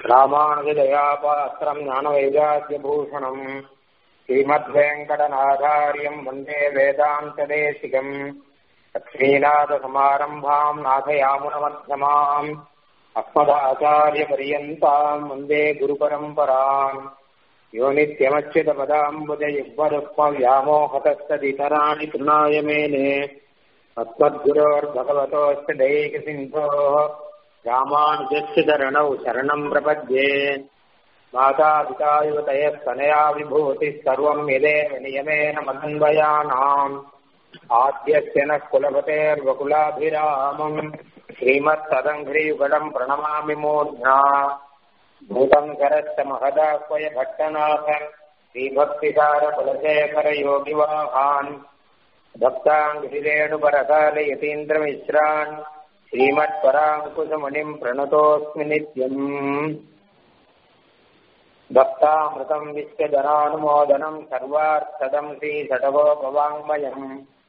ராமானுஜதயாபாத்திரம் ஞானவைராக்கியபூஷணம் ஸ்ரீமத்வேங்கடநாதாரியம் வந்தே வேதாந்ததேசிகம் லக்ஷ்மீநாதசமாரம்பாம் நாதயாமுனமध्यமாம் அஸ்மதாச்சாரியபரியந்தாம் வந்தே குருபரம்பராம் யோ நித்யமच्युतपदाम्बुजयुग्मरुक्मव्यामोहतस्तदितराणि तृणाय मेने अस्मद्गुरोर्भगवतोऽस्य दैकसिन्धोः रामानुजस्य चरणौ शरणम् प्रपद्ये मातापिता युवतयस्तनया विभूतिः सर्वम् यदेव नियमेन मदन्वयानाम् आद्यस्य नः कुलपतेर्वकुलाभिरामम् श्रीमत्सदङ्घ्रियुगडम् प्रणमामि मूर्ध्ना भूतम् करश्च महदाह्वय भट्टनाथ श्रीभक्तिसारकुलशेखरयोगिवाहान् भक्ताङ्गिरेणुपरकालयतीन्द्रमिश्रान् श्रीमत्पराङ्कुशमुनिम् प्रणतोऽस्मि नित्यम् भक्तामृतम् विश्वजनानुमोदनम् सर्वार्थदम् श्रीषटवोपवाङ्मयम्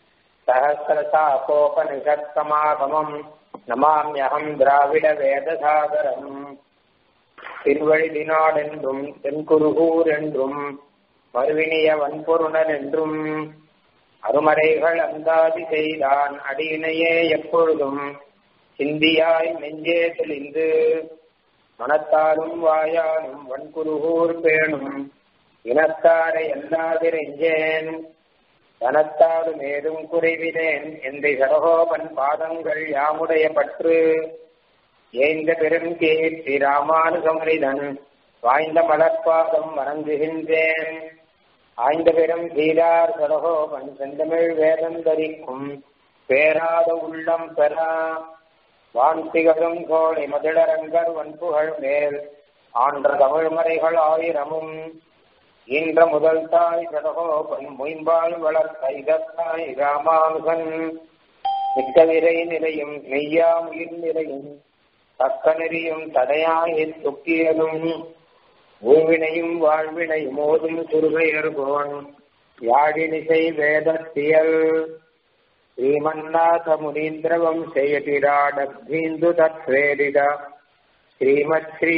सहस्रशाकोपनिषत्समागमम् नमाम्यहम् द्राविडवेदसागरम् திருவழிதினாடென்றும் தென்குருகூர் என்றும் மறுவினிய வன்பொருணன் என்றும் அருமறைகள் அந்தாதி செய்தான் அடியினையே எப்பொழுதும் சிந்தியாய் நெஞ்சே தெளிந்து மனத்தாலும் வாயாலும் வன்குருகூர் பேணும் இனத்தாரை எல்லாதிரெஞ்சேன் தனத்தாலும் ஏதும் குறைவினேன் என்று சரகோபன் பாதங்கள் யாமுடைய பற்று ஏந்த பெரும் கீர்த்தி ராமானுகமனிதன் வாய்ந்த மலர்பாதம் வணங்குகின்றேன் ஆய்ந்த பெரும் தீரார் சரகோபன் செந்தமிழ் வேதம் தரிக்கும் பேராத உள்ளம் பெறா வான்திகழும் கோழி மதிழரங்கர் வன்புகழ் மேல் ஆன்ற தமிழ்மறைகள் ஆயிரமும் ஈன்ற முதல் தாய் சடகோபன் மொயம்பால் வளர்த்த இதத்தாய் ராமானுகன் மிக்க விரை நிலையும் மெய்யாம் உயிர் நிலையும் தக்க நெறியும் தடையாய் துக்கியதும் ஊவினையும் வாழ்வினையும் மோதும் சுருகையர்கோன் யாழினிசை வேதத்தியல் श्रीमन्नाथ मुनीन्द्रवंशयतिराडभीन्दु तत्प्रेरित श्रीमच्छ्री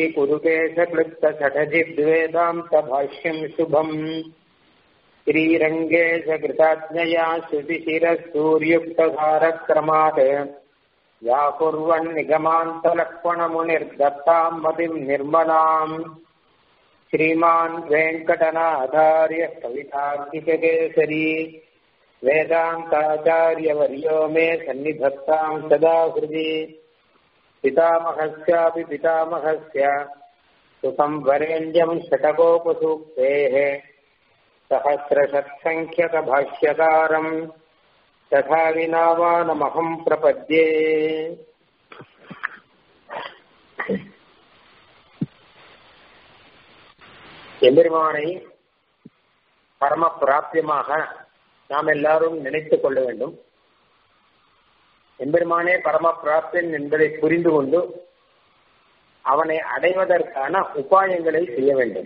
कुरुकेशक्लुप्तषठजिद्वेदान्तभाष्यम् शुभम् श्रीरङ्गेशकृताज्ञया श्रुतिशिरसूर्युक्तधारक्रमात् व्याकुर्वन् निगमान्तलक्ष्मणमुनिर्दत्ताम् मतिम् निर्मलाम् श्रीमान् वेङ्कटनाधार्य कवितार्किककेसरी वेदान्ताचार्यवर्यो मे सन्निधत्ताम् सदा हृदि पितामहस्यापि पितामहस्य सुसंवरेण्यम् शतकोपसूक्तेः सहस्रषट्सङ्ख्यकभाष्यकारम् तथा विनावानमहम् प्रपद्ये எம்பெருமானை பரம பிராப்தியமாக நாம் எல்லாரும் நினைத்துக் கொள்ள வேண்டும் எம்பெருமானே பரம பிராப்தன் என்பதை புரிந்து கொண்டு அவனை அடைவதற்கான உபாயங்களை செய்ய வேண்டும்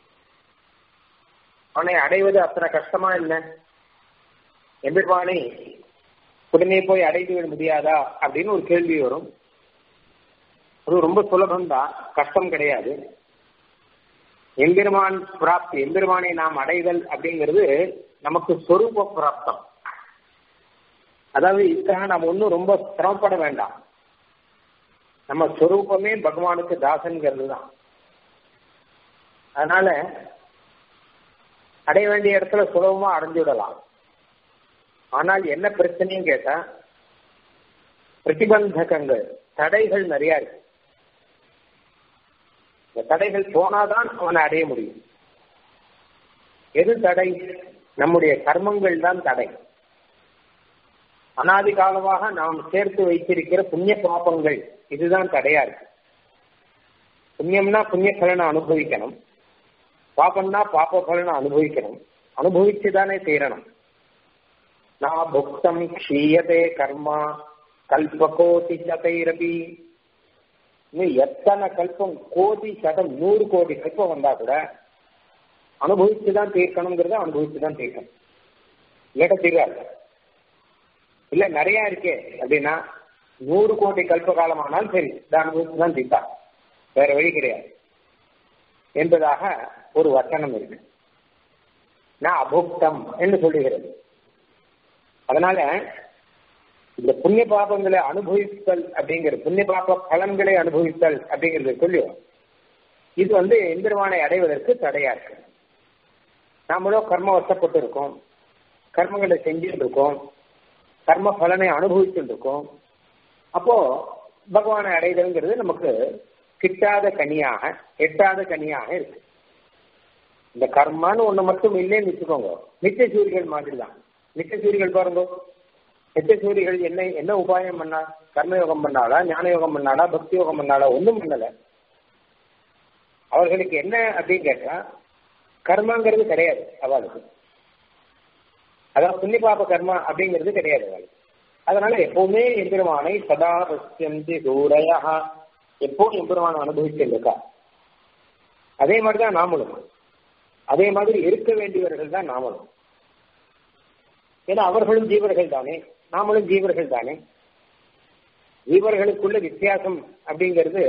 அவனை அடைவது அத்தனை கஷ்டமா இல்லை எம்பெருமானை உடனே போய் அடைந்து விட முடியாதா அப்படின்னு ஒரு கேள்வி வரும் அது ரொம்ப சுலபம்தான் கஷ்டம் கிடையாது எம்பெருமான் பிராப்தி எம்பெருமானை நாம் அடைதல் அப்படிங்கிறது நமக்கு சொரூப பிராப்தம் அதாவது இதுக்காக நாம் ஒன்றும் ரொம்ப சிரமப்பட வேண்டாம் நம்ம சொரூபமே பகவானுக்கு தாசன்கிறது தான் அதனால அடைய வேண்டிய இடத்துல சுலபமா அடைஞ்சுவிடலாம் ஆனால் என்ன பிரச்சனையும் கேட்டா பிரதிபந்தகங்கள் தடைகள் நிறைய இருக்கு இந்த தடைகள் போனாதான் அவனை அடைய முடியும் எது தடை நம்முடைய கர்மங்கள் தான் தடை அனாதி காலமாக நாம் சேர்த்து வைத்திருக்கிற புண்ணிய பாப்பங்கள் இதுதான் தடையா இருக்கு புண்ணியம்னா புண்ணிய பலனை அனுபவிக்கணும் பாப்பம்னா பாப்ப பலனை அனுபவிக்கணும் அனுபவிச்சுதானே தீரணும் நான் புக்தம் க்ஷீயதே கர்மா கல்பகோதி சதைரபி இன்னும் எத்தனை கல்பம் கோடி சதம் நூறு கோடி கல்பம் வந்தா கூட அனுபவிச்சுதான் தீர்க்கணுங்கிறத அனுபவிச்சுதான் தீர்க்கணும் இல்லாட்ட தீராது இல்ல நிறைய இருக்கே அப்படின்னா நூறு கோடி கல்ப காலம் ஆனாலும் சரி இதை அனுபவிச்சுதான் தீர்த்தா வேற வழி கிடையாது என்பதாக ஒரு வசனம் இருக்கு நான் அபுக்தம் என்று சொல்லுகிறது அதனால இந்த புண்ணிய பாபங்களை அனுபவித்தல் அப்படிங்கிறது புண்ணிய பாப பலன்களை அனுபவித்தல் அப்படிங்கிறது சொல்லியும் இது வந்து எந்திரவானை அடைவதற்கு தடையா இருக்கு நாமளும் கர்ம வசப்பட்டு இருக்கோம் கர்மங்களை செஞ்சுட்டு இருக்கோம் கர்ம பலனை அனுபவிச்சுட்டு இருக்கோம் அப்போ பகவானை அடைதல்ங்கிறது நமக்கு கிட்டாத கனியாக எட்டாத கனியாக இருக்கு இந்த கர்மான்னு ஒண்ணு மட்டும் இல்லைன்னு வச்சுக்கோங்க நித்திய சூரிகள் மாதிரி தான் நித்திய சூரிகள் பாருங்க நித்திய சூரிகள் என்ன என்ன உபாயம் பண்ணா கர்மயோகம் பண்ணாளா ஞான யோகம் பண்ணாளா பக்தி யோகம் பண்ணாளா ஒன்றும் பண்ணல அவர்களுக்கு என்ன அப்படின்னு கேட்டா கர்மாங்கிறது கிடையாது அவளுக்கு அதாவது புண்ணிய பாப கர்மா அப்படிங்கிறது கிடையாது அவளுக்கு அதனால எப்பவுமே எம்பெருமானை சதா பசியந்தி தூரையா எப்போதும் எம்பெருமானை அனுபவிச்சிருக்கா அதே மாதிரிதான் நாமளும் அதே மாதிரி இருக்க வேண்டியவர்கள் தான் நாமளும் ஏன்னா அவர்களும் ஜீவர்கள் தானே நாமளும் ஜீவர்கள் தானே ஜீவர்களுக்குள்ள வித்தியாசம் அப்படிங்கிறது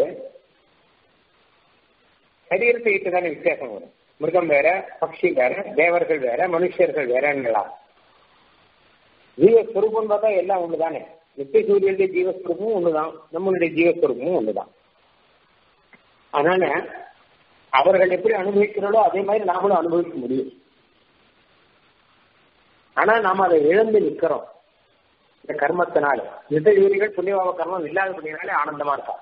சரீரத்தை இட்டு தானே வித்தியாசம் வரும் மிருகம் வேற பக்ஷி வேற தேவர்கள் வேற மனுஷர்கள் வேறன்னலாம் ஜீவஸ்வரூபம் பார்த்தா எல்லாம் ஒண்ணுதானே நித்திய சூரியனுடைய ஜீவஸ்வரூபமும் ஒண்ணுதான் நம்மளுடைய ஜீவஸ்வரூபமும் ஒண்ணுதான் அதனால அவர்கள் எப்படி அனுபவிக்கிறாளோ அதே மாதிரி நாமளும் அனுபவிக்க முடியும் ஆனா நாம அதை இழந்து நிக்கிறோம் இந்த கர்மத்தினால நிதயூரிகள் புண்ணியபாவ கர்மம் இல்லாதபடினாலே ஆனந்தமா இருக்கா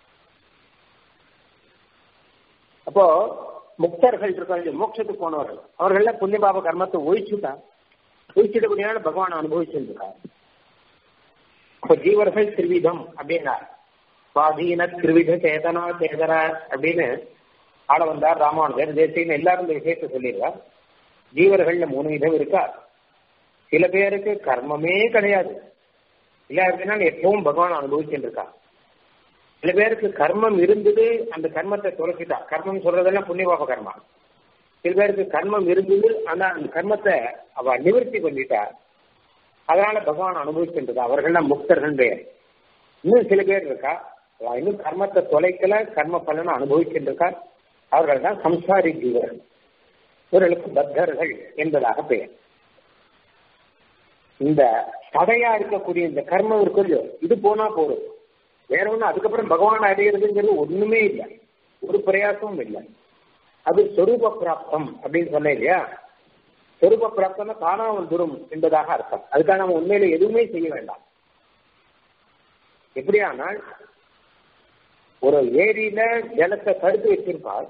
அப்போ முக்தர்கள் இருக்காங்க மோட்சத்துக்கு போனவர்கள் அவர்கள புண்ணியபாப கர்மத்தை ஒழிச்சுட்டா ஒழிச்சிட்டபடினால பகவான் அனுபவிச்சிருக்காரு இப்போ ஜீவர்கள் திருவிதம் அப்படின்னா சுவாதீன திருவித சேதனா சேதனா அப்படின்னு ஆள வந்தார் ராமானுஜர் தேசியன்னு எல்லாரும் இந்த விஷயத்த சொல்லிடுறார் ஜீவர்கள்ல மூணு விதம் இருக்கா சில பேருக்கு கர்மமே கிடையாது இல்ல அப்படின்னா எப்பவும் பகவான் அனுபவிச்சுட்டு இருக்கா சில பேருக்கு கர்மம் இருந்தது அந்த கர்மத்தை தொலைச்சிட்டா கர்மம் சொல்றதெல்லாம் புண்ணியபாப கர்மா சில பேருக்கு கர்மம் இருந்தது ஆனா அந்த கர்மத்தை அவ நிவர்த்தி பண்ணிட்டா அதனால பகவான் அனுபவிச்சுட்டு அவர்கள்லாம் முக்தர்கள் பெயர் இன்னும் சில பேர் இருக்கா அவ இன்னும் கர்மத்தை தொலைக்கல கர்ம பலனை அனுபவிச்சுட்டு இருக்கா அவர்கள் தான் சம்சாரி ஜீவர்கள் இவர்களுக்கு பத்தர்கள் என்பதாக பெயர் இந்த தடையா இருக்கக்கூடிய இந்த கர்மம் இருக்கு இது போனா போதும் வேற ஒண்ணு அதுக்கப்புறம் பகவான் அடையிறதுங்கிறது ஒண்ணுமே இல்லை ஒரு பிரயாசமும் இல்லை அது சொரூப பிராப்தம் அப்படின்னு சொன்ன இல்லையா சொரூப பிராப்தம்னா தானா வந்துடும் என்பதாக அர்த்தம் அதுக்காக நம்ம உண்மையில எதுவுமே செய்ய வேண்டாம் எப்படியானால் ஒரு ஏரியில ஜலத்தை தடுத்து வச்சிருப்பார்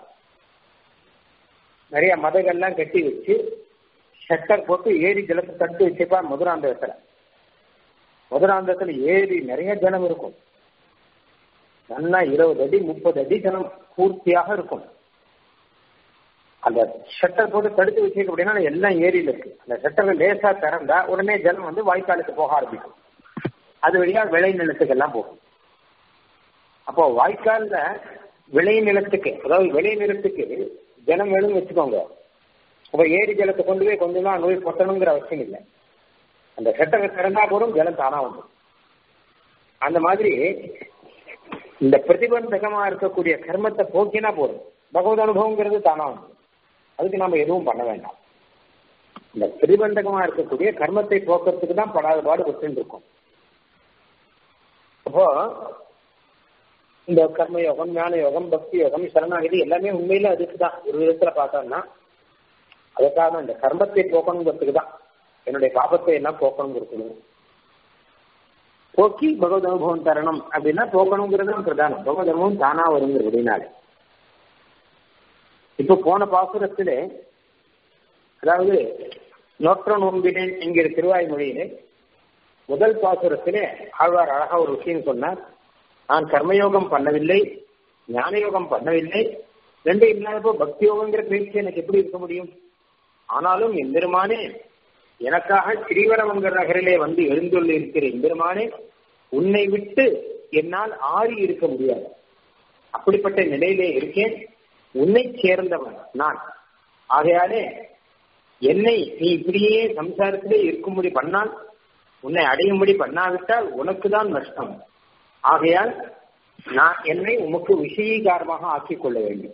நிறைய மதைகள்லாம் கட்டி வச்சு ஷட்டர் போட்டு ஏரி ஜலத்தை தடுத்து வச்சிருப்பார் மதுராந்தகத்துல மதுராந்தகத்துல ஏரி நிறைய ஜலம் இருக்கும் நல்லா இருபது அடி முப்பது அடி ஜலம் பூர்த்தியாக இருக்கும் அந்த ஷட்டர் போட்டு தடுத்து வச்சிருக்கு அப்படின்னா எல்லாம் ஏரியில இருக்கு அந்த ஷட்டர் லேசா திறந்தா உடனே ஜலம் வந்து வாய்க்காலுக்கு போக ஆரம்பிக்கும் அது வழியா விளை நிலத்துக்கு எல்லாம் போகும் அப்போ வாய்க்கால்ல விளை நிலத்துக்கு அதாவது விளை நிலத்துக்கு ஜலம் வேணும்னு வச்சுக்கோங்க அப்ப ஏரி ஜலத்தை கொண்டு போய் கொஞ்சம் தான் நோய் கொட்டணுங்கிற அவசியம் இல்லை அந்த ஷட்டரை திறந்தா போதும் ஜலம் தானா வந்துடும் அந்த மாதிரி இந்த பிரதிபந்தகமா இருக்கக்கூடிய கர்மத்தை போக்கினா போதும் பகவத் அனுபவங்கிறது தானா வந்து அதுக்கு நம்ம எதுவும் பண்ண வேண்டாம் இந்த பிரதிபந்தகமா இருக்கக்கூடிய கர்மத்தை போக்குறதுக்கு தான் படாத பாடு விட்டு இருக்கும் அப்போ இந்த கர்மயோகம் ஞான யோகம் பக்தி யோகம் சரணாகதி எல்லாமே உண்மையில அதுக்கு தான் ஒரு விதத்துல பார்த்தோம்னா அதுக்காக இந்த கர்மத்தை போக்கணுங்கிறதுக்கு தான் என்னுடைய பாபத்தை எல்லாம் போக்கணுங்கிறது போக்கி பகவத் அனுபவம் தரணும் அப்படின்னா போக்கணுங்கிறது பிரதானம் பகவத் அனுபவம் தானா வருங்கிற அப்படின்னாலே இப்ப போன பாசுரத்திலே அதாவது நோற்ற நோம்பினேன் என்கிற திருவாய்மொழியிலே முதல் பாசுரத்திலே ஆழ்வார் அழகா ஒரு விஷயம் சொன்னார் நான் கர்மயோகம் பண்ணவில்லை ஞான யோகம் பண்ணவில்லை ரெண்டு இல்லாதப்போ பக்தி யோகங்கிற பேச்சு எனக்கு எப்படி இருக்க முடியும் ஆனாலும் எம்பெருமானே எனக்காக ஸ்ரீவரமங்கர் நகரிலே வந்து எழுந்துள்ள இருக்கிற எம்பெருமானே உன்னை விட்டு என்னால் ஆறி இருக்க முடியாது அப்படிப்பட்ட நிலையிலே இருக்கேன் உன்னை சேர்ந்தவன் நான் ஆகையாலே என்னை நீ இப்படியே சம்சாரத்திலே இருக்கும்படி பண்ணால் உன்னை அடையும்படி பண்ணாவிட்டால் உனக்கு தான் நஷ்டம் ஆகையால் நான் என்னை உமக்கு விஷயீகாரமாக ஆக்கிக் கொள்ள வேண்டும்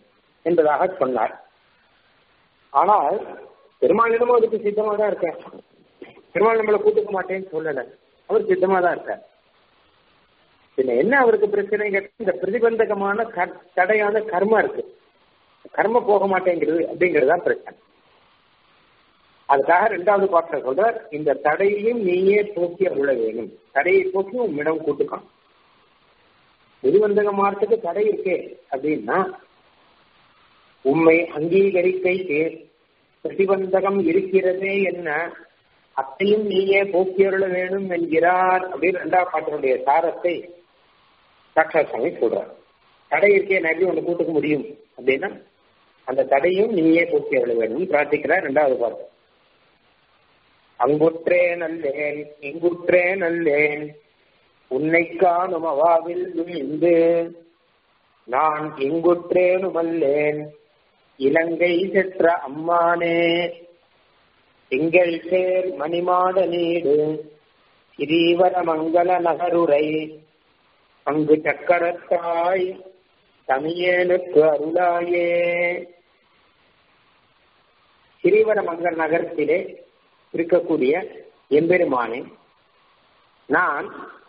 என்பதாக சொன்னார் ஆனால் பெருமாளிடமும் அதுக்கு சித்தமா தான் இருக்கேன் பெருமாள் நம்மளை கூட்டுக்க மாட்டேன்னு சொல்லல அவர் சித்தமா தான் இருக்கார் பின்ன என்ன அவருக்கு பிரச்சனை கேட்டா இந்த பிரதிபந்தகமான தடையான கர்மம் இருக்கு கர்ம போக மாட்டேங்கிறது அப்படிங்கிறது தான் பிரச்சனை அதுக்காக ரெண்டாவது பாட்டில் சொல்றார் இந்த தடையையும் நீயே போக்கி அருள வேணும் தடையை போக்கி உன்னிடம் கூட்டுக்கான் பிரதிபந்தகமானத்துக்கு தடை இருக்கே அப்படின்னா உண்மை அங்கீகரிக்கைக்கு பிரதிபந்தகம் இருக்கிறதே என்ன அத்தையும் நீயே போக்கியருள வேணும் என்கிறார் அப்படின்னு ரெண்டாவது பாட்டினுடைய சாரத்தை சாட்சாத் சாமி சொல்றார் தடை இருக்கே நான் எப்படி ஒன்று கூட்டுக்க முடியும் அப்படின்னா அந்த தடையும் நீயே போக்கியருள வேணும் பிரார்த்திக்கிறார் ரெண்டாவது பாட்டு அங்குற்றே நல்லேன் இங்குற்றே நல்லேன் உன்னை காணும் அவாவில் விழுந்து நான் எங்குற்றேனும் அல்லேன் இலங்கை செற்ற அம்மானே திங்கள் சேர் மணிமாட நீடு கிரீவர மங்கள நகருரை அங்கு சக்கரத்தாய் தமியேனுக்கு அருளாயே கிரீவர மங்கள நகரத்திலே இருக்கக்கூடிய எம்பெருமானே நான்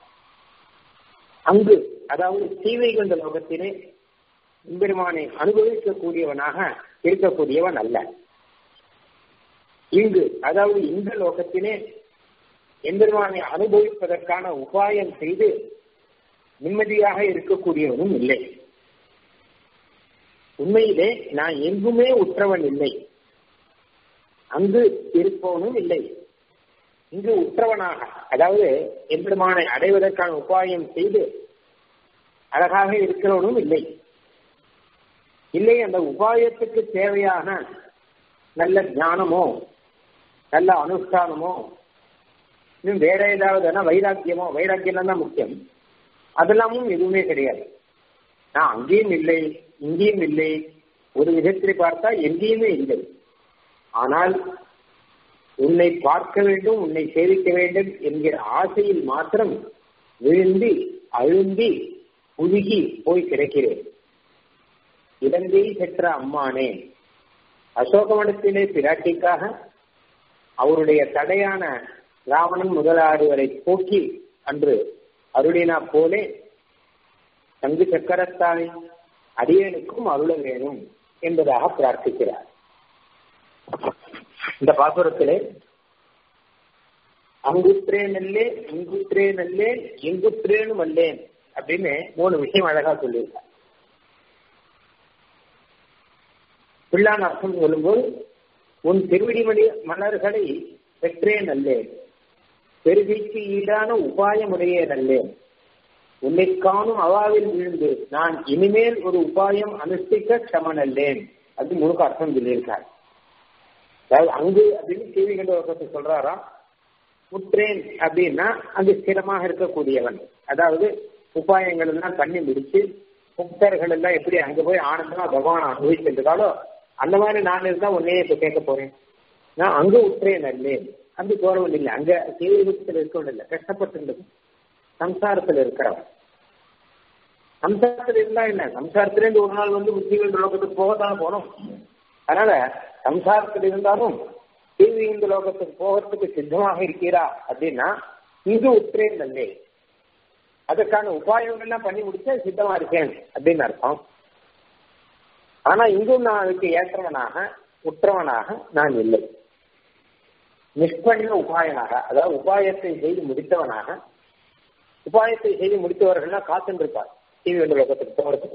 அங்கு அதாவது சீவைகுண்ட லோகத்திலே எம்பெருமானை அனுபவிக்கக்கூடியவனாக இருக்கக்கூடியவன் அல்ல இங்கு அதாவது இந்த லோகத்திலே எம்பெருமானை அனுபவிப்பதற்கான உபாயம் செய்து நிம்மதியாக இருக்கக்கூடியவனும் இல்லை உண்மையிலே நான் எங்குமே உற்றவன் இல்லை அங்கு இருப்பவனும் இல்லை இங்கு உற்றவனாக அதாவது எம்பெருமானை அடைவதற்கான உபாயம் செய்து அழகாக இருக்கிறவனும் இல்லை இல்லை அந்த உபாயத்துக்கு தேவையான நல்ல ஞானமோ நல்ல அனுஷ்டானமோ இன்னும் வேற ஏதாவது வைராக்கியமோ வைராக்கியம் தான் முக்கியம் அதெல்லாமும் எதுவுமே கிடையாது நான் அங்கேயும் இல்லை இங்கேயும் இல்லை ஒரு விதத்தில் பார்த்தா எங்கேயுமே இல்லை ஆனால் உன்னை பார்க்க வேண்டும் உன்னை சேவிக்க வேண்டும் என்கிற ஆசையில் மாத்திரம் விழுந்தி அழுந்தி உருகி போய் கிடைக்கிறேன் இலங்கை பெற்ற அம்மானே அசோகவனத்திலே பிராட்டிக்காக அவருடைய தடையான ராவணன் முதலாடுவரை போக்கி அன்று அருளினா போலே தங்கு சக்கரத்தாய் அடியனுக்கும் அருள வேணும் என்பதாக பிரார்த்திக்கிறார் இந்த பாசுரத்திலே அங்குற்றே நல்லே இங்குற்றே நல்லே எங்குற்றேனும் அல்லேன் அப்படின்னு மூணு விஷயம் அழகா சொல்லியிருக்கார் பிள்ளான் அர்த்தம் சொல்லும்போது உன் திருவிடிமணி மலர்களை பெற்றே நல்லேன் பெருகைக்கு ஈடான உபாயமுடைய நல்லேன் உன்னை காணும் அவாவில் விழுந்து நான் இனிமேல் ஒரு உபாயம் அனுஷ்டிக்க சமன் அல்லேன் அது முழுக்க அர்த்தம் சொல்லியிருக்கார் அதாவது அங்கு அப்படின்னு கேள்வி கண்ட ஒருத்தத்தை சொல்றாராம் முற்றேன் அப்படின்னா அங்கு ஸ்திரமாக இருக்கக்கூடியவன் அதாவது உபாயங்கள் எல்லாம் பண்ணி முடிச்சு புக்தர்கள் எல்லாம் எப்படி அங்க போய் ஆனந்தமா பகவான் அனுபவிச்சிருக்காலோ அந்த மாதிரி நான் இருந்தா உன்னையே இப்ப கேட்க போறேன் நான் அங்க உற்றேன் அல்லேன் அங்கு கௌரவம் இல்லை அங்க தீவிரத்தில் இருக்கவன் இல்லை கஷ்டப்பட்டு சம்சாரத்தில் இருக்கிறவன் சம்சாரத்தில் இருந்தா என்ன சம்சாரத்திலேருந்து ஒரு நாள் வந்து புத்திகள் லோகத்துக்கு போகத்தான் போனோம் அதனால சம்சாரத்தில் இருந்தாலும் தீவி இந்த லோகத்துக்கு போகிறதுக்கு சித்தமாக இருக்கிறா அப்படின்னா இங்கு உற்றேன் நல்லே அதற்கான உபாயங்கள்லாம் பண்ணி முடிச்சா சித்தமா இருக்கேன் அப்படின்னு அர்த்தம் ஆனா இங்கும் நான் அதுக்கு ஏற்றவனாக உற்றவனாக நான் இல்லை நிஷ்பண்ண உபாயனாக அதாவது உபாயத்தை செய்து முடித்தவனாக உபாயத்தை செய்து முடித்தவர்கள்லாம் காத்துருப்பார் டிவி வந்து லோகத்துக்கு போகிறதுக்கு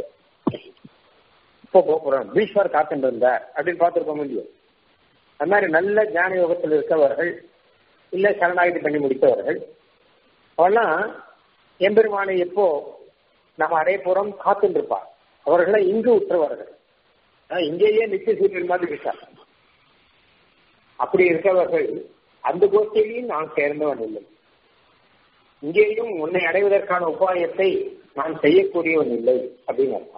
இப்போ போகிறோம் பீஷ்வர் காத்துட்டு இருந்தார் அப்படின்னு பார்த்துருக்க முடியும் அந்த மாதிரி நல்ல ஞான யோகத்தில் இருக்கவர்கள் இல்லை சரணாகிதி பண்ணி முடித்தவர்கள் அவெல்லாம் எம்பெருமானை எப்போ நம்ம அடைய போறோம் காத்துட்டு இருப்பார் அவர்களை இங்கு உற்றவர்கள் இங்கேயே நித்திய சூரியன் மாதிரி இருக்கார் அப்படி இருக்கவர்கள் அந்த கோஷ்டியிலையும் நான் சேர்ந்தவன் இல்லை இங்கேயும் உன்னை அடைவதற்கான உபாயத்தை நான் செய்யக்கூடியவன் இல்லை அப்படின்னு அர்த்தம்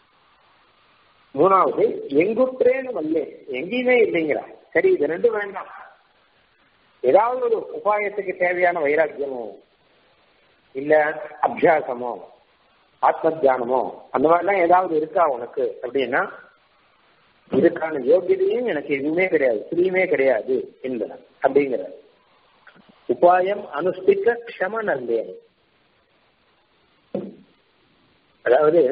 மூணாவது எங்குற்றேன்னு வல்லே எங்கேயுமே இல்லைங்கிறா சரி இது ரெண்டும் வேண்டாம் ஏதாவது ஒரு உபாயத்துக்கு தேவையான வைராக்கியமோ இல்ல அபியாசமோ ஆத்ம தியானமோ அந்த மாதிரிலாம் ஏதாவது இருக்கா உனக்கு அப்படின்னா இதுக்கான யோகியதையும் எனக்கு எதுவுமே கிடையாது புரியுமே கிடையாது என்பதார் அப்படிங்கிறார் உபாயம் அனுஷ்டிக்க க்ஷம நல்லேன் அதாவது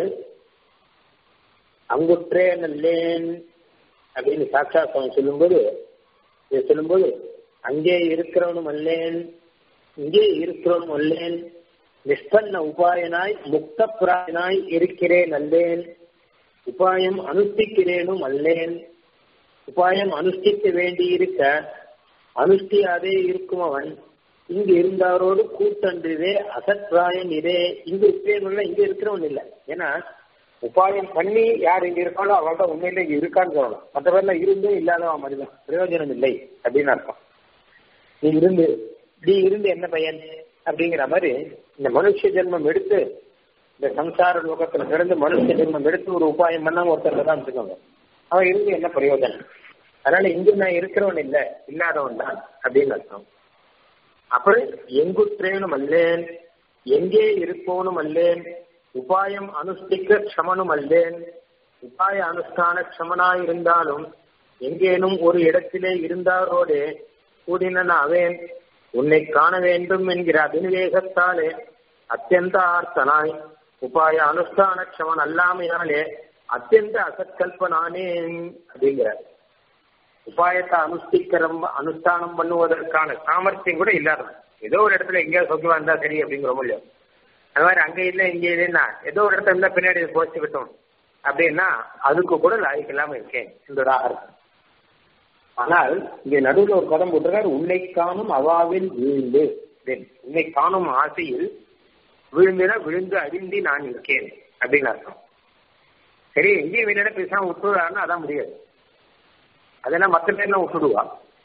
அங்குற்றே நல்லேன் அப்படின்னு சாட்சா சுவாமி சொல்லும்போது இதை சொல்லும்போது அங்கே இருக்கிறவனும் அல்லேன் இங்கே இருக்கிறவனும் அல்லேன் நிஷ்பன்ன உபாயனாய் முக்த பிராயனாய் இருக்கிறேன் அல்லேன் உபாயம் அனுஷ்டிக்கிறேனும் அல்லேன் உபாயம் அனுஷ்டிக்க வேண்டியிருக்க அனுஷ்டியாதே இருக்கும் அவன் இங்கு இருந்தாரோடு கூட்டன்றிதே அசற்றாயன் இதே இங்கு இருக்கிறவன் இங்க இருக்கிறவன் இல்லை ஏன்னா உபாயம் பண்ணி யார் இங்க இருக்காளோ அவள்கிட்ட உண்மையில இங்க இருக்கான்னு சொல்லலாம் மற்ற பேர்ல இருந்தும் இல்லாதவன் மாதிரிதான் பிரயோஜனம் இல்லை அப்படின்னு அர்த்தம் நீ இருந்து நீ இருந்து என்ன பையன் அப்படிங்கிற மாதிரி இந்த மனுஷ ஜென்மம் எடுத்து இந்த சம்சார லோகத்துல பிறந்து மனுஷ ஜென்மம் எடுத்து ஒரு உபாயம் பண்ணாம ஒருத்தர் தான் வச்சுக்கோங்க அவன் இருந்து என்ன பிரயோஜனம் அதனால இங்கு நான் இருக்கிறவன் இல்லை இல்லாதவன் தான் அப்படின்னு அர்த்தம் அப்புறம் எங்குற்றேனும் அல்லேன் எங்கே இருப்பவனும் அல்லேன் உபாயம் அனுஷ்டிக்க க்ஷமனும் அல்லேன் உபாய அனுஷ்டான க்ஷமனாய் இருந்தாலும் எங்கேனும் ஒரு இடத்திலே இருந்தாரோடு கூடினன் அவன் உன்னை காண வேண்டும் என்கிற அபினிவேகத்தாலே அத்தியந்த ஆர்த்தனாய் உபாய அனுஷ்டான க்ஷமன் அல்லாமையாலே அத்தியந்த அசத்கல்பனானேன் அப்படிங்கிறார் உபாயத்தை அனுஷ்டிக்கிறம் அனுஷ்டானம் பண்ணுவதற்கான சாமர்த்தியம் கூட இல்லாதவன் ஏதோ ஒரு இடத்துல எங்கேயாவது சொக்கமா இருந்தா சரி அப்படிங்கிற முடியும் அது மாதிரி அங்க இல்லை இங்கே இல்லைன்னா ஏதோ ஒரு இடத்துல இருந்தா பின்னாடி போச்சுக்கிட்டோம் அப்படின்னா அதுக்கு கூட லாய்க்கு இல்லாம இருக்கேன் என்பதாக இருக்கும் ஆனால் இங்க நடுவில் ஒரு பதம் போட்டிருக்காரு உன்னை காணும் அவாவில் வீழ்ந்து உன்னை காணும் ஆசையில் விழுந்துனா விழுந்து அழிந்தி நான் இருக்கேன் அப்படின்னு அர்த்தம் சரி எங்கேயும் வெளியிட பேசாம விட்டுறாருன்னா அதான் முடியாது அதெல்லாம் மற்ற பேர்லாம் விட்டுடுவா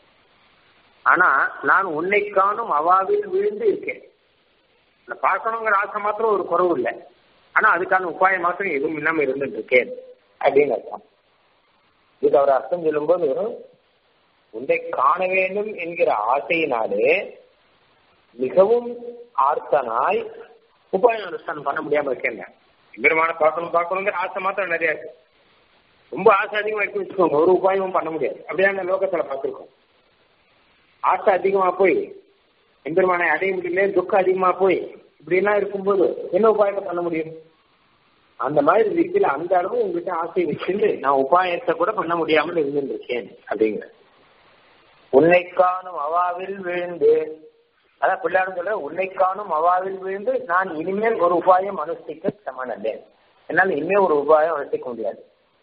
ஆனா நான் உன்னை காணும் அவாவில் விழுந்து இருக்கேன் பார்க்கணுங்கிற ஆசை மாத்திரம் ஒரு குறவு இல்லை ஆனா அதுக்கான உபாயம் மாத்திரம் எதுவும் இல்லாம இருந்துட்டு இருக்கேன் அப்படின்னு அர்த்தம் இது அவர் அர்த்தம் சொல்லும்போது உன்னை காண வேண்டும் என்கிற ஆசையினாலே மிகவும் ஆர்த்தனாய் உபாயம் அனுஷ்டானம் பண்ண முடியாம இருக்கேன் பெருமான பார்க்கணும் பார்க்கணுங்கிற ஆசை மாத்திரம் நிறைய இருக்கு ரொம்ப ஆசை அதிகமா இருக்கு வச்சுக்கோங்க ஒரு உபாயமும் பண்ண முடியாது அப்படியான லோகத்துல பார்த்துருக்கோம் ஆசை அதிகமா போய் எம்பெருமானை அடைய முடியல துக்கம் அதிகமா போய் இப்படிலாம் இருக்கும்போது என்ன உபாயத்தை பண்ண முடியும் அந்த மாதிரி ரீதியில அந்த அளவு உங்ககிட்ட ஆசை வச்சுட்டு நான் உபாயத்தை கூட பண்ண முடியாமல் இருந்துருக்கேன் அப்படிங்கிற உன்னை காணும் அவாவில் விழுந்து அதான் பிள்ளையாரும் சொல்ல உன்னை காணும் அவாவில் விழுந்து நான் இனிமேல் ஒரு உபாயம் அனுஷ்டிக்க சமனல்லேன் என்னால் இனிமேல் ஒரு உபாயம் அனுஷ்டிக்க முடியாது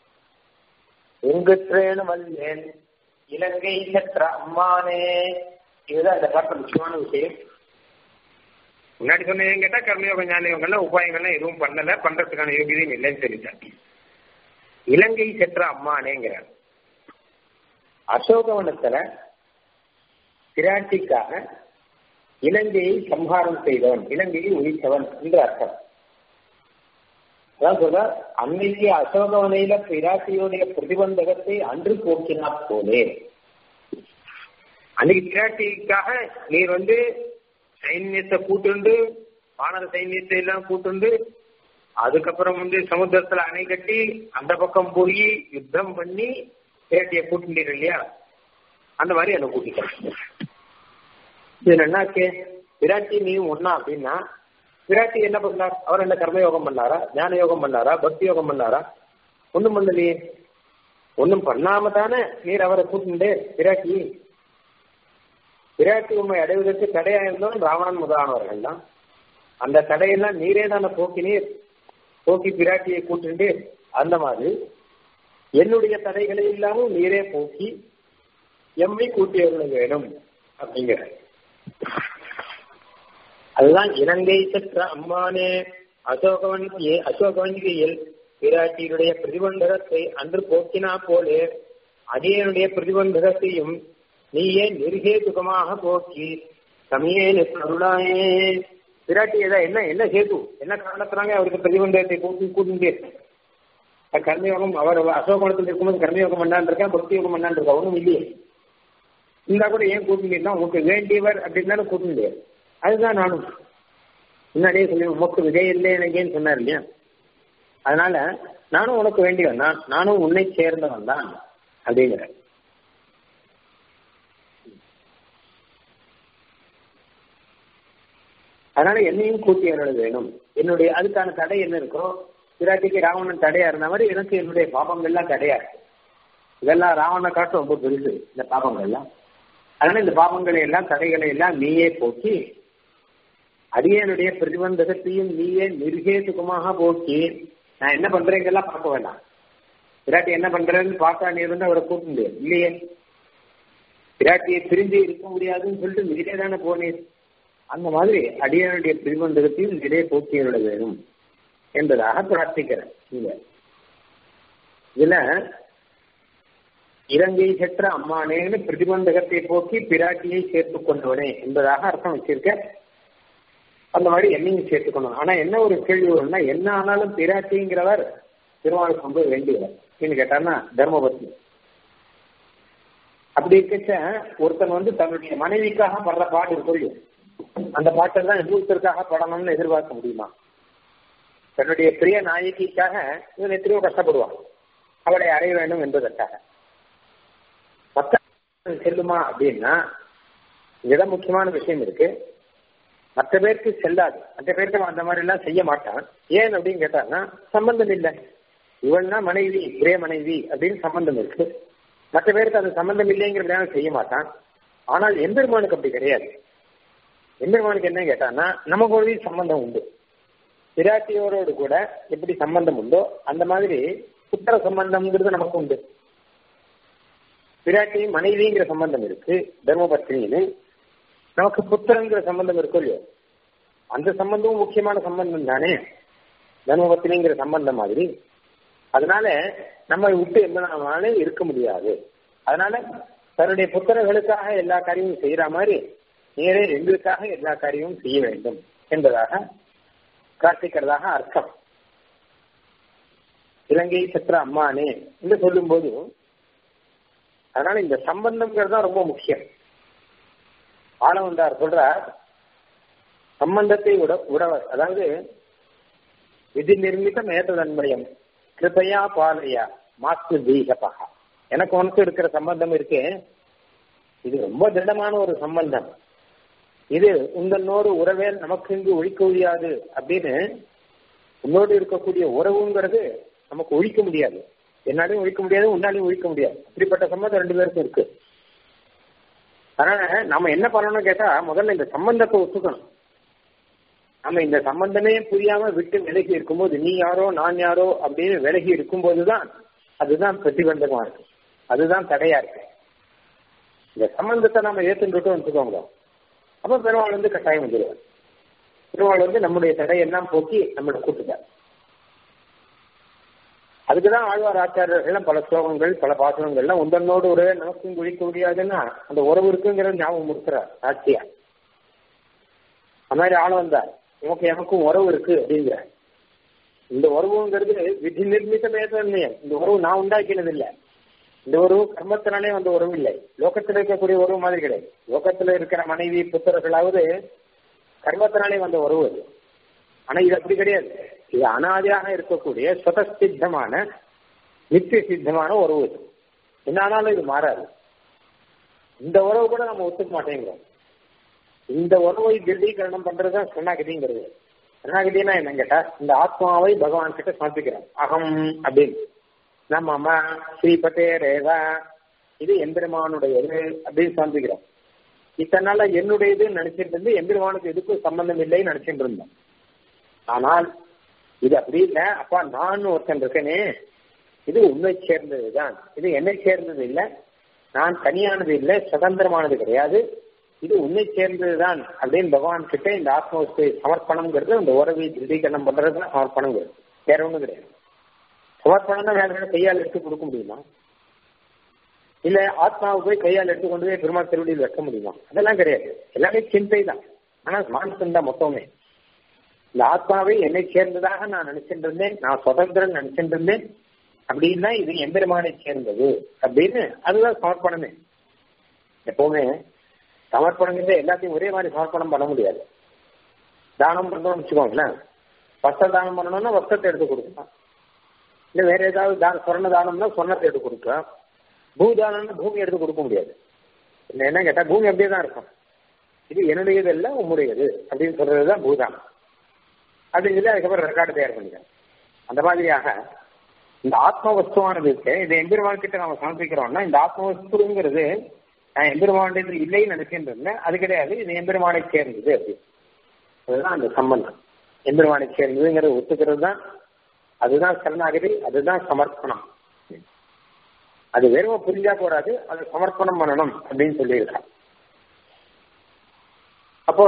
எங்குற்றேனும் அல்லேன் இலங்கை சற்ற அம்மானே இதுதான் இந்த பாட்டு முக்கியமான விஷயம் முன்னாடி சொன்னது கேட்டா கர்மயோக ஞானயோகம்லாம் உபாயங்கள்லாம் எதுவும் பண்ணல பண்றதுக்கான யோகியதையும் இல்லைன்னு சொல்லிட்டாங்க இலங்கை சென்ற அம்மானேங்கிறார் அசோகவனத்துல பிராட்டிக்காக இலங்கையை சம்ஹாரம் செய்தவன் இலங்கையை ஒழித்தவன் என்று அர்த்தம் அதான் சொல்ற அன்னைக்கு அசோகவனையில பிராட்டியோடைய பிரதிபந்தகத்தை அன்று போக்கினா போலே அன்னைக்கு பிராட்டிக்காக நீர் வந்து சைன்யத்தை கூட்டுண்டு வானர சைன்யத்தை எல்லாம் கூட்டுண்டு அதுக்கப்புறம் வந்து சமுத்திரத்துல அணை கட்டி அந்த பக்கம் போய் யுத்தம் பண்ணி பிராட்டியை கூட்டினீர் இல்லையா அந்த மாதிரி அதை கூட்டிட்டாங்க இது என்னாச்சு விராட்டி நீயும் ஒன்னா அப்படின்னா விராட்டி என்ன பண்ணார் அவர் என்ன கர்மயோகம் பண்ணாரா ஞான யோகம் பண்ணாரா பக்தி யோகம் பண்ணாரா ஒண்ணும் பண்ணலையே ஒண்ணும் பண்ணாம தானே நீர் அவரை கூட்டிண்டு விராட்டி விராட்டி உண்மை அடைவதற்கு தடையா இருந்தோம் ராவணன் முதலானவர்கள் தான் அந்த தடையெல்லாம் நீரே தானே போக்கினீர் போக்கி பிராட்டியை கூட்டுண்டு அந்த மாதிரி என்னுடைய தடைகளை இல்லாமல் நீரே போக்கி எம்மை கூட்டியவர்களை வேணும் அப்படிங்கிற அதுதான் இலங்கை சற்ற அம்மானே அசோகவன் அசோகவன்கியில் பிராட்டியுடைய பிரதிபந்தகத்தை அன்று போக்கினா போலே அடியனுடைய பிரதிபந்தகத்தையும் நீயே நிர்ஹேதுகமாக போக்கி சமயேன கருணாயே பிராட்டி ஏதா என்ன என்ன ஹேது என்ன காரணத்தினாங்க அவருக்கு பிரதிபந்தகத்தை கூட்டி கூட்டிட்டு கர்மயோகம் அவர் அசோகவனத்தில் இருக்கும்போது கர்மயோகம் பண்ணான் இருக்கேன் பக்தி யோகம் பண்ணான் இருக்கா ஒன்றும் இல்லையே இருந்தா கூட ஏன் கூட்டினா உங்களுக்கு வேண்டியவர் அப்படின்னு கூட்ட முடியாது அதுதான் நானும் முன்னாடியே சொல்லி உமக்கு விதை இல்லை எனக்கேன்னு சொன்னார் இல்லையா அதனால நானும் உனக்கு வேண்டியவன் தான் நானும் உன்னை சேர்ந்தவன் தான் அப்படிங்கிற அதனால என்னையும் கூட்டி அருள வேணும் என்னுடைய அதுக்கான தடை என்ன இருக்கோ பிராட்டிக்கு ராவணன் தடையா இருந்த மாதிரி எனக்கு என்னுடைய பாபங்கள்லாம் தடையா இருக்கு இதெல்லாம் ராவணனை காட்டும் ரொம்ப பெருசு இந்த பாபங்கள்லாம் அதனால இந்த பாபங்களை எல்லாம் தடைகளை எல்லாம் நீயே போக்கி அடியனுடைய பிரதிபந்தகத்தையும் நீயே நிர்கேதுகமாக போக்கி நான் என்ன பண்றேங்கெல்லாம் பார்க்க வேண்டாம் பிராட்டி என்ன பண்றேன்னு பார்த்தா நீ வந்து அவரை கூட்ட முடியாது இல்லையே பிராட்டியை பிரிஞ்சு இருக்க முடியாதுன்னு சொல்லிட்டு நீரே தானே போனீர் அந்த மாதிரி அடியனுடைய பிரதிபந்தகத்தையும் நிறைய போக்கியோட வேணும் என்பதாக பிரார்த்திக்கிறேன் இங்க இதுல இலங்கை சற்ற அம்மானேன்னு பிரதிபந்தகத்தை போக்கி பிராட்டியை சேர்த்துக் கொண்டவனே என்பதாக அர்த்தம் வச்சிருக்க அந்த மாதிரி என்னையும் சேர்த்துக்கணும் ஆனா என்ன ஒரு கேள்வி வரும்னா என்ன ஆனாலும் பிராட்டிங்கிறவர் திருவாரூர் ரொம்ப வேண்டியவர் அப்படின்னு கேட்டார்னா தர்மபத்னி அப்படி இருக்கச்ச ஒருத்தன் வந்து தன்னுடைய மனைவிக்காக படுற பாட்டு இருக்கும் அந்த பாட்டெல்லாம் இன்னொருத்தருக்காக படணும்னு எதிர்பார்க்க முடியுமா தன்னுடைய பிரிய நாயகிக்காக இவன் எத்தனையோ கஷ்டப்படுவான் அவளை அறைய வேண்டும் என்பதற்காக மத்த செல்லுமா அப்படின்னா இங்கதான் முக்கியமான விஷயம் இருக்கு மற்ற பேருக்கு செல்லாது மற்ற பேருக்கு அந்த மாதிரி எல்லாம் செய்ய மாட்டான் ஏன் அப்படின்னு கேட்டாங்கன்னா சம்பந்தம் இல்லை இவள்னா மனைவி ஒரே மனைவி அப்படின்னு சம்பந்தம் இருக்கு மற்ற பேருக்கு அது சம்பந்தம் இல்லைங்கிறதுனால செய்ய மாட்டான் ஆனால் எம்பெருமானுக்கு அப்படி கிடையாது எம்பெருமானுக்கு என்ன கேட்டான்னா நமக்கு ஒரு சம்பந்தம் உண்டு பிராட்டியோரோடு கூட எப்படி சம்பந்தம் உண்டோ அந்த மாதிரி புத்திர சம்பந்தம்ங்கிறது நமக்கு உண்டு பிராட்டி மனைவிங்கிற சம்பந்தம் இருக்கு தர்மபத்னின்னு நமக்கு புத்திரங்கிற சம்பந்தம் இருக்கும் இல்லையோ அந்த சம்பந்தமும் முக்கியமான சம்பந்தம் தானே தர்மபத்னிங்கிற சம்பந்தம் மாதிரி அதனால நம்ம விட்டு எந்த நாளும் இருக்க முடியாது அதனால தன்னுடைய புத்திரர்களுக்காக எல்லா காரியமும் செய்யற மாதிரி நேரே எங்களுக்காக எல்லா காரியமும் செய்ய வேண்டும் என்பதாக பிரார்த்திக்கிறதாக அர்த்தம் இலங்கை சத்திர அம்மானே என்று சொல்லும் போது அதனால இந்த சம்பந்தம்ங்கிறது தான் ரொம்ப முக்கியம் ஆனவந்தார் சொல்றார் சம்பந்தத்தை உட உடவர் அதாவது விதி நிர்மிதம் ஏற்றதன்மயம் கிருபையா பாலையா மாத்து தீகபா எனக்கு உனக்கு இருக்கிற சம்பந்தம் இருக்கே இது ரொம்ப திடமான ஒரு சம்பந்தம் இது உங்களோடு உறவே நமக்கு இங்கு ஒழிக்க முடியாது அப்படின்னு உன்னோடு இருக்கக்கூடிய உறவுங்கிறது நமக்கு ஒழிக்க முடியாது என்னாலையும் ஒழிக்க முடியாது உன்னாலையும் ஒழிக்க முடியாது இப்படிப்பட்ட சம்பந்தம் ரெண்டு பேருக்கும் இருக்கு அதனால நாம என்ன பண்ணணும்னு கேட்டா முதல்ல இந்த சம்பந்தத்தை ஒத்துக்கணும் நம்ம இந்த சம்பந்தமே புரியாம விட்டு விலகி இருக்கும்போது நீ யாரோ நான் யாரோ அப்படின்னு விலகி இருக்கும்போதுதான் அதுதான் பிரதிபந்தகமா இருக்கு அதுதான் தடையா இருக்கு இந்த சம்பந்தத்தை நம்ம ஏத்துட்டு வச்சுக்கோங்க அப்ப பெருமாள் வந்து கட்டாயம் வந்துடுவார் பெருமாள் வந்து நம்முடைய தடையெல்லாம் போக்கி நம்மளை கூட்டுட்டார் அதுக்குதான் ஆழ்வார் ஆச்சாரியர்கள் பல ஸ்லோகங்கள் பல பாசனங்கள்லாம் உந்தனோடு உறவே நமக்கும் குழிக்க முடியாதுன்னா அந்த உறவு இருக்குங்கிறது ஞாபகம் கொடுக்குறார் சாட்சியா அந்த மாதிரி ஆள் வந்தார் உனக்கு எனக்கும் உறவு இருக்கு அப்படிங்கிற இந்த உறவுங்கிறது விதி நிர்மித மேதன்மையம் இந்த உறவு நான் உண்டாக்கினது இல்லை இந்த உறவு கர்மத்தினாலே வந்த உறவு இல்லை லோகத்தில் இருக்கக்கூடிய உறவு மாதிரி கிடையாது லோகத்தில் இருக்கிற மனைவி புத்தர்களாவது கர்மத்தினாலே வந்த உறவு அது ஆனா இது அப்படி கிடையாது இது அனாதியாக இருக்கக்கூடிய சுதசித்தமான நித்திய சித்தமான உறவு இது என்ன ஆனாலும் இது மாறாது இந்த உறவு கூட நம்ம ஒத்துக்க மாட்டேங்கிறோம் இந்த உறவை திருடீகரணம் பண்றதுதான் சரணாகதிங்கிறது சரணாகதினா என்ன கேட்டா இந்த ஆத்மாவை பகவான் கிட்ட சமர்ப்பிக்கிறோம் அகம் அப்படின்னு நம்ம அம்மா ஸ்ரீபதே ரேவா இது எம்பெருமானுடையது அப்படின்னு சமர்ப்பிக்கிறோம் இத்தனை நாள என்னுடையது நினைச்சிட்டு இருந்து எம்பெருமானுக்கு எதுக்கும் சம்பந்தம் இல்லைன்னு நினைச்சிட்டு இருந்தோம் ஆனால் இது அப்படி இல்லை அப்பா நான் ஒருத்தன் இருக்கேனே இது உண்மை சேர்ந்ததுதான் இது என்னை சேர்ந்தது இல்லை நான் தனியானது இல்லை சுதந்திரமானது கிடையாது இது உன்னை சேர்ந்ததுதான் அப்படின்னு பகவான் கிட்ட இந்த ஆத்மவஸ்தை சமர்ப்பணம்ங்கிறது இந்த உறவை திருடீகரணம் பண்றது சமர்ப்பணங்கிறது வேற ஒண்ணும் கிடையாது சமர்ப்பணம் வேற வேற கையால் எடுத்து கொடுக்க முடியுமா இல்ல ஆத்மாவை போய் கையால் எடுத்து கொண்டு போய் பெருமாள் திருவடியில் வைக்க முடியுமா அதெல்லாம் கிடையாது எல்லாமே சிந்தை தான் ஆனா மானசம் தான் மொத்தமே இந்த ஆத்மாவை என்னை சேர்ந்ததாக நான் நினைச்சிட்டு இருந்தேன் நான் சுதந்திரன் நினைச்சிட்டு இருந்தேன் அப்படின்னா இது எம்பெருமானை சேர்ந்தது அப்படின்னு அதுதான் சமர்ப்பணமே எப்பவுமே சமர்ப்பணங்கிறது எல்லாத்தையும் ஒரே மாதிரி சமர்ப்பணம் பண்ண முடியாது தானம் பண்றோம்னு வச்சுக்கோங்களேன் வஸ்திர தானம் பண்ணணும்னா வஸ்திரத்தை எடுத்து கொடுக்கலாம் இல்ல வேற ஏதாவது தானம் சொர்ண தானம்னா சொர்ணத்தை எடுத்து கொடுக்கும் பூதானம்னா பூமி எடுத்து கொடுக்க முடியாது இல்ல என்ன கேட்டா பூமி அப்படியே தான் இருக்கும் இது என்னுடையது இல்ல உம்முடையது அப்படின்னு சொல்றதுதான் பூதானம் அப்படின்னு சொல்லி அதுக்கப்புறம் ரெக்கார்டு தயார் பண்ணிக்கிறேன் அந்த மாதிரியாக இந்த ஆத்ம வஸ்துவானது இருக்கு இது எம்பெருமான் கிட்ட நம்ம சமர்ப்பிக்கிறோம்னா இந்த ஆத்ம வஸ்துங்கிறது நான் எம்பெருமானது இல்லைன்னு நினைக்கின்றேன் அது கிடையாது இது எம்பெருமானை சேர்ந்தது அப்படி அதுதான் அந்த சம்பந்தம் எம்பெருமானை சேர்ந்ததுங்கிறத ஒத்துக்கிறது தான் அதுதான் சரணாகதி அதுதான் சமர்ப்பணம் அது வெறும் புரிஞ்சா போறாது அதை சமர்ப்பணம் பண்ணணும் அப்படின்னு சொல்லியிருக்கான் அப்போ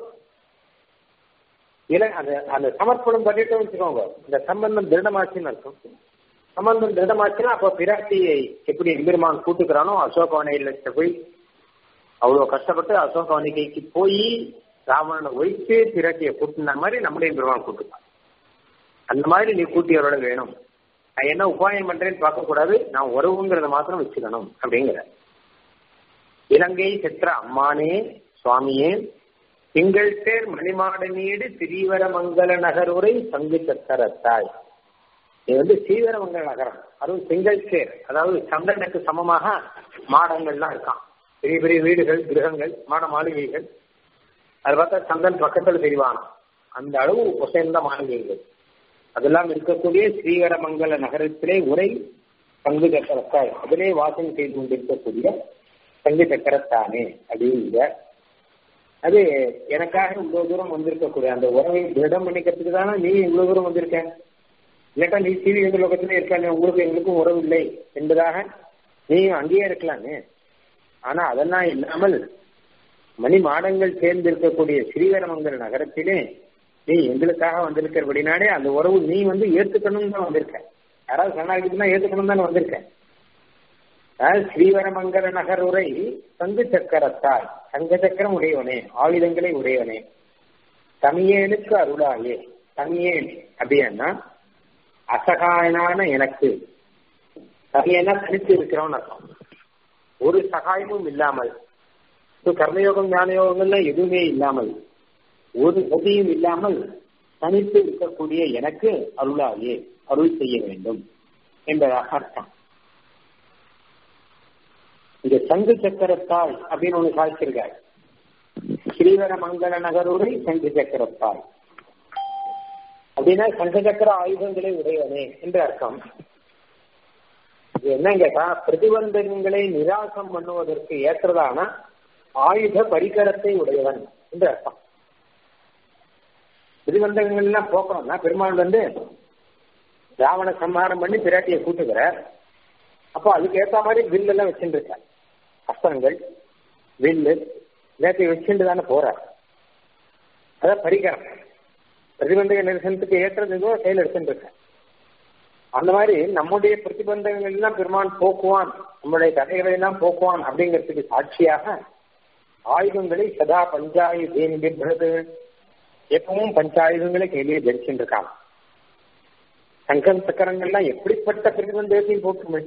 இல்ல அந்த அந்த சமர்ப்பணம் பண்ணிட்டோம் வச்சுக்கோங்க இந்த சம்பந்தம் திருடமாச்சுன்னு அர்த்தம் சம்பந்தம் திருடமாச்சுன்னா அப்போ பிராட்டியை எப்படி எம்பெருமான் கூட்டுக்கிறானோ அசோகவனையில போய் அவ்வளவு கஷ்டப்பட்டு அசோகவனிகைக்கு போய் ராவணனை ஒழித்து பிராட்டியை கூட்டின மாதிரி நம்முடைய பெருமான் கூட்டுப்பான் அந்த மாதிரி நீ கூட்டியவரோட வேணும் நான் என்ன உபாயம் பண்றேன்னு பார்க்க கூடாது நான் உறவுங்கிறத மாத்திரம் வச்சுக்கணும் அப்படிங்கிற இலங்கை செற்ற அம்மானே சுவாமியே திங்கள் சேர் மணிமாட நீடு திரீவரமங்கல நகருரை சங்கு சக்கரத்தாய் இது வந்து ஸ்ரீவரமங்கல நகரம் அதுவும் திங்கள் சேர் அதாவது சந்தனுக்கு சமமாக மாடங்கள்லாம் இருக்கான் பெரிய பெரிய வீடுகள் கிரகங்கள் மாட மாளிகைகள் அது பார்த்தா சந்தன் பக்கத்தில் தெரிவானா அந்த அளவு உசைந்த மாளிகைகள் அதெல்லாம் இருக்கக்கூடிய ஸ்ரீவரமங்கல நகரத்திலே உரை சங்கு சக்கரத்தாய் அதிலே வாசம் செய்து கொண்டிருக்கக்கூடிய சங்கு சக்கரத்தானே அப்படிங்கிற அது எனக்காக இவ்வளவு தூரம் வந்திருக்கக்கூடிய அந்த உறவை திடம் பண்ணிக்கிறதுக்கு தானே நீ இவ்வளவு தூரம் வந்திருக்க இல்லாட்டா நீ சீவி எந்த லோகத்திலே இருக்க உங்களுக்கு எங்களுக்கும் உறவு இல்லை என்பதாக நீயும் அங்கேயே இருக்கலாமே ஆனா அதெல்லாம் இல்லாமல் மணி மாடங்கள் சேர்ந்து இருக்கக்கூடிய ஸ்ரீவரமங்கல் நகரத்திலே நீ எங்களுக்காக வந்திருக்கிறபடினாலே அந்த உறவு நீ வந்து ஏத்துக்கணும் தான் வந்திருக்க யாராவது சரணாகிட்டுனா ஏத்துக்கணும் தானே வந்திருக்க ஸ்ரீவரமங்கல நகர் உரை சங்கு சக்கரத்தாய் சங்க சக்கரம் உடையவனே ஆயுதங்களை உடையவனே தமியேனுக்கு அருளாயே தமியேன் அப்படின்னா அசகாயனான எனக்கு தமியனா தனித்து இருக்கிறவன் அர்த்தம் ஒரு சகாயமும் இல்லாமல் கர்மயோகம் ஞான யோகங்கள்ல எதுவுமே இல்லாமல் ஒரு கதியும் இல்லாமல் தனித்து இருக்கக்கூடிய எனக்கு அருளாயே அருள் செய்ய வேண்டும் என்பதாக அர்த்தம் இந்த சங்கு சக்கரத்தாள் அப்படின்னு ஒண்ணு சாதிச்சிருக்காரு ஸ்ரீவர மங்கள நகருடைய சங்கு சக்கரத்தாள் அப்படின்னா சங்க சக்கர ஆயுதங்களை உடையவனே என்று அர்த்தம் இது என்ன கேட்டா பிரதிபந்தங்களை நிராசம் பண்ணுவதற்கு ஏற்றதான ஆயுத பரிகரத்தை உடையவன் என்று அர்த்தம் பிரதிபந்தங்கள் எல்லாம் போக்கணும்னா பெருமாள் வந்து ராவண சம்ஹாரம் பண்ணி பிராட்டியை கூட்டுகிறார் அப்போ அதுக்கு ஏற்ற மாதிரி வில் எல்லாம் வச்சுட்டு இருக்கார் அஸ்திரங்கள் வில்லு எல்லாத்தையும் வச்சுட்டு தானே போறார் அதான் பரிகரம் பிரதிபந்தக நிரசனத்துக்கு ஏற்றது எதுவோ செயல் எடுத்துட்டு இருக்க அந்த மாதிரி நம்முடைய பிரதிபந்தகங்கள் எல்லாம் பெருமான் போக்குவான் நம்முடைய தடைகளை எல்லாம் போக்குவான் அப்படிங்கிறதுக்கு சாட்சியாக ஆயுதங்களை சதா பஞ்சாயுதேன் பிப்ரது எப்பவும் பஞ்சாயுதங்களை கையிலேயே தரிச்சுட்டு இருக்கான் சங்கம் சக்கரங்கள்லாம் எப்படிப்பட்ட பிரதிபந்தகத்தையும் போக்குமே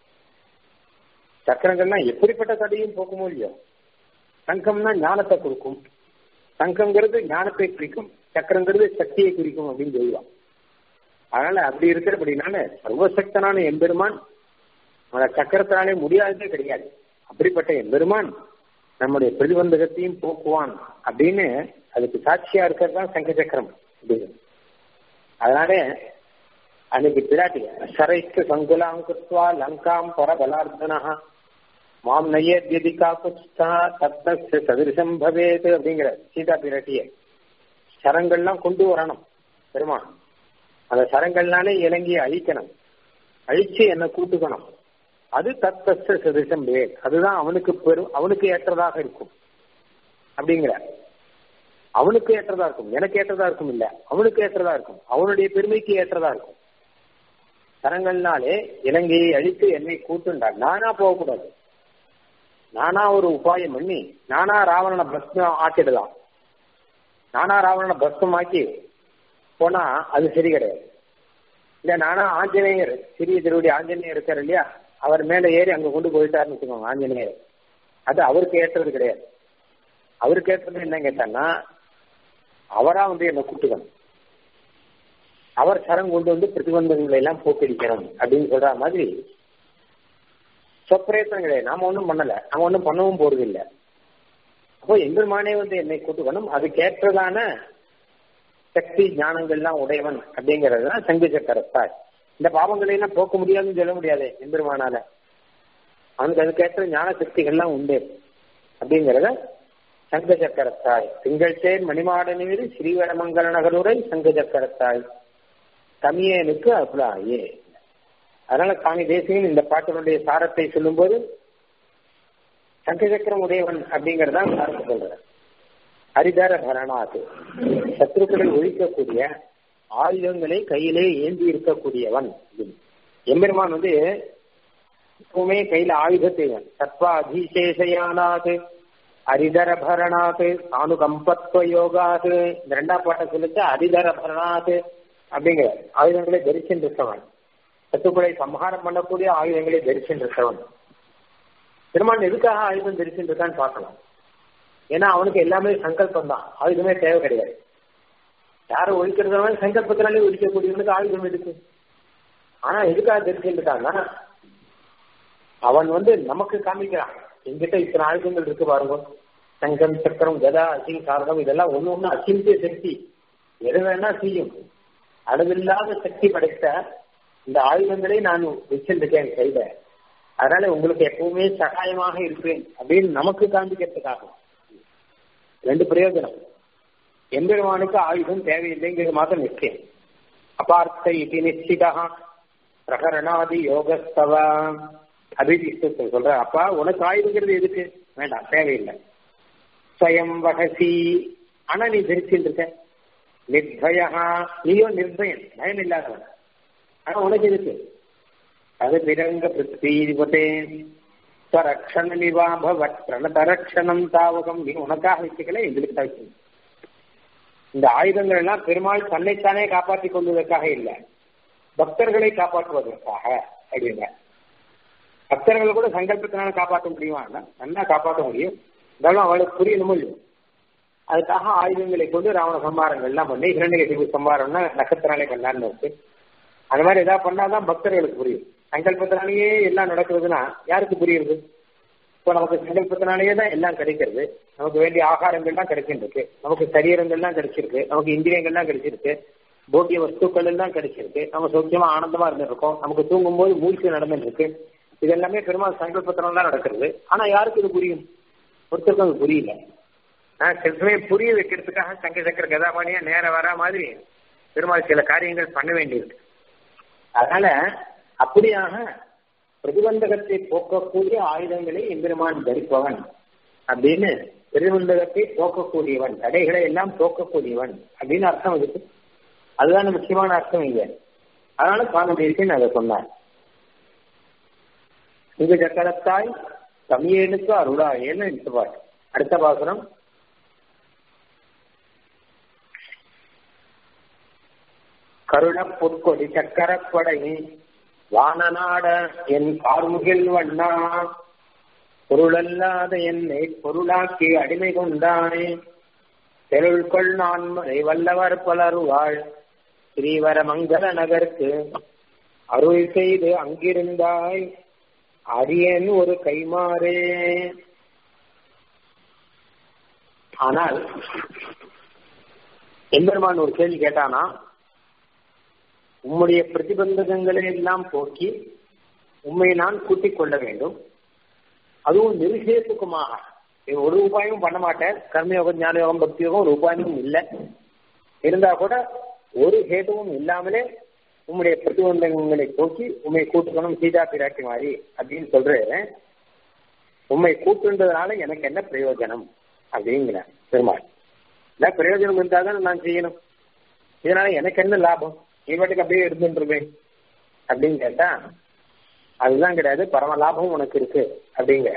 சக்கரங்கள்லாம் எப்படிப்பட்ட தடையும் போக்குமோ இல்லையோ சங்கம்னா ஞானத்தை கொடுக்கும் சங்கம்ங்கிறது ஞானத்தை குறிக்கும் சக்கரங்கிறது சக்தியை குறிக்கும் அப்படின்னு சொல்லுவான் அதனால அப்படி இருக்கிறபடினால சர்வசக்தனான எம்பெருமான் அந்த சக்கரத்தினாலே முடியாததே கிடையாது அப்படிப்பட்ட எம்பெருமான் நம்முடைய பிரதிபந்தகத்தையும் போக்குவான் அப்படின்னு அதுக்கு சாட்சியா இருக்கிறது தான் சங்க சக்கரம் அப்படின்னு அதனால அன்னைக்கு பிராட்டி சரைக்கு சங்குலாம் குத்வா லங்காம் பரபலார்த்தனா மாம் நையத்யதிகா குஸ்தா தத்னஸ்ய சதிருஷம் பவேத் அப்படிங்கிற சீதா பிராட்டிய சரங்கள்லாம் கொண்டு வரணும் பெருமான் அந்த சரங்கள்னாலே இலங்கையை அழிக்கணும் அழிச்சு என்னை கூட்டுக்கணும் அது தத்தஸ்த சதிருஷம் பவேத் அதுதான் அவனுக்கு பெரும் அவனுக்கு ஏற்றதாக இருக்கும் அப்படிங்கிற அவனுக்கு ஏற்றதா இருக்கும் எனக்கு ஏற்றதா இருக்கும் இல்ல அவனுக்கு ஏற்றதா இருக்கும் அவனுடைய பெருமைக்கு ஏற்றதா இருக்கும் சரங்கள்னாலே இலங்கையை அழித்து என்னை கூட்டுண்டா நானா போகக்கூடாது நானா ஒரு உபாயம் பண்ணி நானா ராவணனை பஸ்மம் ஆக்கிடலாம் நானா ராவணனை பஸ்மம் ஆக்கி போனா அது சரி கிடையாது இல்ல நானா ஆஞ்சநேயர் சிறிய திருவடி ஆஞ்சநேயர் இருக்காரு இல்லையா அவர் மேல ஏறி அங்க கொண்டு போயிட்டாருன்னு வச்சுக்கோங்க ஆஞ்சநேயர் அது அவருக்கு ஏற்றது கிடையாது அவருக்கு ஏற்றது என்ன கேட்டான்னா அவரா வந்து என்னை கூட்டுக்கணும் அவர் சரம் கொண்டு வந்து பிரதிபந்தங்களை எல்லாம் போக்கடிக்கணும் அப்படின்னு சொல்ற மாதிரி சொப்பிரயத்தனங்களே நாம ஒன்றும் பண்ணல நாம ஒன்றும் பண்ணவும் போறது இல்லை அப்போ எம்பெருமானே வந்து என்னை கூட்டுக்கணும் அதுக்கேற்றதான சக்தி ஞானங்கள்லாம் உடையவன் அப்படிங்கிறது தான் சங்கு சக்கரத்தாய் இந்த பாவங்களை எல்லாம் போக்க முடியாதுன்னு சொல்ல முடியாது எம்பெருமானால அவனுக்கு அதுக்கேற்ற ஞான சக்திகள்லாம் உண்டு அப்படிங்கிறத சங்க சக்கரத்தாய் திங்கள் தேர் மணிமாடனீர் ஸ்ரீவரமங்கல நகருரை சங்க சக்கரத்தாய் தமியனுக்கு அப்ளாயே அதனால சுவாமி தேசிகன் இந்த பாட்டினுடைய சாரத்தை சொல்லும்போது சங்க சக்கரம் உடையவன் அப்படிங்கறதான் சாரத்தை சொல்ற ஹரிதர பரணாது சத்ருக்களை ஒழிக்கக்கூடிய ஆயுதங்களை கையிலே ஏந்தி இருக்கக்கூடியவன் எம்பெருமான் வந்து எப்பவுமே கையில ஆயுதத்தைவன் சத்வா அதிசேஷயானாது அரிதர பரணாது அனுகம்பத்வ யோகாது இந்த ரெண்டாம் பாட்டை சொல்லிட்டு அரிதர பரணாது அப்படிங்கிற ஆயுதங்களை தரிசின்றிருக்கவன் சத்துக்களை சம்ஹாரம் பண்ணக்கூடிய ஆயுதங்களை தரிசின்றிருக்கவன் பெருமான் எதுக்காக ஆயுதம் தரிசின்றிருக்கான்னு பார்க்கலாம் ஏன்னா அவனுக்கு எல்லாமே சங்கல்பம் தான் ஆயுதமே தேவை கிடையாது யாரை ஒழிக்கிறதுனால சங்கல்பத்தினாலே ஒழிக்கக்கூடியவனுக்கு ஆயுதம் எதுக்கு ஆனா எதுக்காக தரிசின்றிருக்கான்னா அவன் வந்து நமக்கு காமிக்கிறான் எங்கிட்ட இத்தனை ஆயுதங்கள் இருக்கு பாருங்க சங்கம் சக்கரம் கதா அசிங் சாரகம் இதெல்லாம் ஒண்ணு ஒண்ணு அச்சிந்திய சக்தி எது வேணா செய்யும் அளவில்லாத சக்தி படைத்த இந்த ஆயுதங்களை நான் வச்சிருக்கேன் கையில அதனால உங்களுக்கு எப்பவுமே சகாயமாக இருப்பேன் அப்படின்னு நமக்கு காண்பிக்கிறதுக்காக ரெண்டு பிரயோஜனம் எம்பெருமானுக்கு ஆயுதம் தேவையில்லைங்கிறது மாத்திரம் நிச்சயம் அபார்த்த இது நிச்சிதா பிரகரணாதி யோகஸ்தவ அபிதிஷ்டத்தை சொல்ற அப்பா உனக்கு ஆயுதங்கிறது எதுக்கு வேண்டாம் தேவையில்லை ஸ்வயம் வகசி ஆனா நீ தரிச்சுட்டு இருக்க நிர்பயா நீயோ நிர்பயன் பயம் இல்லாதவன் ஆனா உனக்கு எதுக்கு அது பிரங்க பிருத்திபதே ஸ்வரக்ஷண நிவாபவத் பிரணதரக்ஷணம் தாவகம் நீ உனக்காக வச்சுக்கல எங்களுக்கு தான் வச்சுக்கணும் இந்த ஆயுதங்கள் எல்லாம் பெருமாள் தன்னைத்தானே காப்பாற்றிக் கொள்வதற்காக இல்லை பக்தர்களை காப்பாற்றுவதற்காக அப்படிங்க பக்தர்களை கூட சங்கல்பத்தினால காப்பாற்ற முடியுமா நல்லா காப்பாற்ற முடியும் இருந்தாலும் அவளுக்கு புரியணும் இல்லையோ அதுக்காக ஆயுதங்களை கொண்டு ராவண சம்பாரங்கள்லாம் பண்ணி இரண்டு சம்பாரம்னா நட்சத்திராலே பண்ணார்னு இருக்கு அந்த மாதிரி ஏதாவது பண்ணாதான் பக்தர்களுக்கு புரியும் சங்கல்பத்தினாலேயே எல்லாம் நடக்கிறதுனா யாருக்கு புரியுது இப்போ நமக்கு சங்கல்பத்தினாலேயே தான் எல்லாம் கிடைக்கிறது நமக்கு வேண்டிய ஆகாரங்கள்லாம் கிடைச்சிருக்கு நமக்கு சரீரங்கள்லாம் கிடைச்சிருக்கு நமக்கு இந்திரியங்கள்லாம் கிடைச்சிருக்கு போட்டிய வஸ்துக்கள் எல்லாம் கிடைச்சிருக்கு நம்ம சௌக்கியமா ஆனந்தமா இருந்துருக்கோம் நமக்கு தூங்கும் போது மூழ்கி நடந்துட்டு இருக்கு இது எல்லாமே பெருமாள் சங்கல்பத்தினால தான் நடக்கிறது ஆனா யாருக்கு இது புரியும் ஒருத்தருக்கும் அது புரியல நான் சில சமயம் புரிய வைக்கிறதுக்காக சங்க சக்கர கதாபாணியா நேர வரா மாதிரி பெருமாள் சில காரியங்கள் பண்ண வேண்டியிருக்கு அதனால அப்படியாக பிரதிபந்தகத்தை போக்கக்கூடிய ஆயுதங்களை எம்பெருமான் தரிப்பவன் அப்படின்னு பிரதிபந்தகத்தை போக்கக்கூடியவன் தடைகளை எல்லாம் போக்கக்கூடியவன் அப்படின்னு அர்த்தம் இருக்கு அதுதான் முக்கியமான அர்த்தம் இங்க அதனால சுவாமி அதை சொன்னார் இங்க சக்கரத்தாய் தமிழனுக்கு அருளாயேன்னு இந்த பாட்டு அடுத்த பாசனம் கருண பொற்கொடி சக்கரப்படை வானநாட என் கார்முகில் வண்ணா பொருளல்லாத என்னை பொருளாக்கி அடிமை கொண்டானே தெருள்கொள் நான் வல்லவர் பலருவாள் ஸ்ரீவர மங்கள நகருக்கு அருள் செய்து அங்கிருந்தாய் அரியன் ஒரு கைமாறே ஆனால் எம்பெருமான் ஒரு கேள்வி கேட்டானா உம்முடைய பிரதிபந்தகங்களை எல்லாம் போக்கி உண்மை நான் கூட்டிக் கொள்ள வேண்டும் அதுவும் நிருசேசுக்குமாக ஒரு உபாயமும் பண்ண மாட்டேன் கர்மயோகம் ஞான யோகம் பக்தி யோகம் ஒரு உபாயமும் இல்லை இருந்தா கூட ஒரு ஹேதுவும் இல்லாமலே உம்முடைய பிரதிபந்தகங்களை போக்கி உண்மை கூட்டுக்கணும் சீதா பிராட்டி மாதிரி அப்படின்னு சொல்றேன் உண்மை கூட்டுன்றதுனால எனக்கு என்ன பிரயோஜனம் அப்படிங்கிற பெருமாள் இல்ல பிரயோஜனம் இருந்தாதான் நான் செய்யணும் இதனால எனக்கு என்ன லாபம் நீ பாட்டுக்கு அப்படியே இருந்துருவேன் அப்படின்னு கேட்டா அதுதான் கிடையாது பரம லாபம் உனக்கு இருக்கு அப்படிங்கிற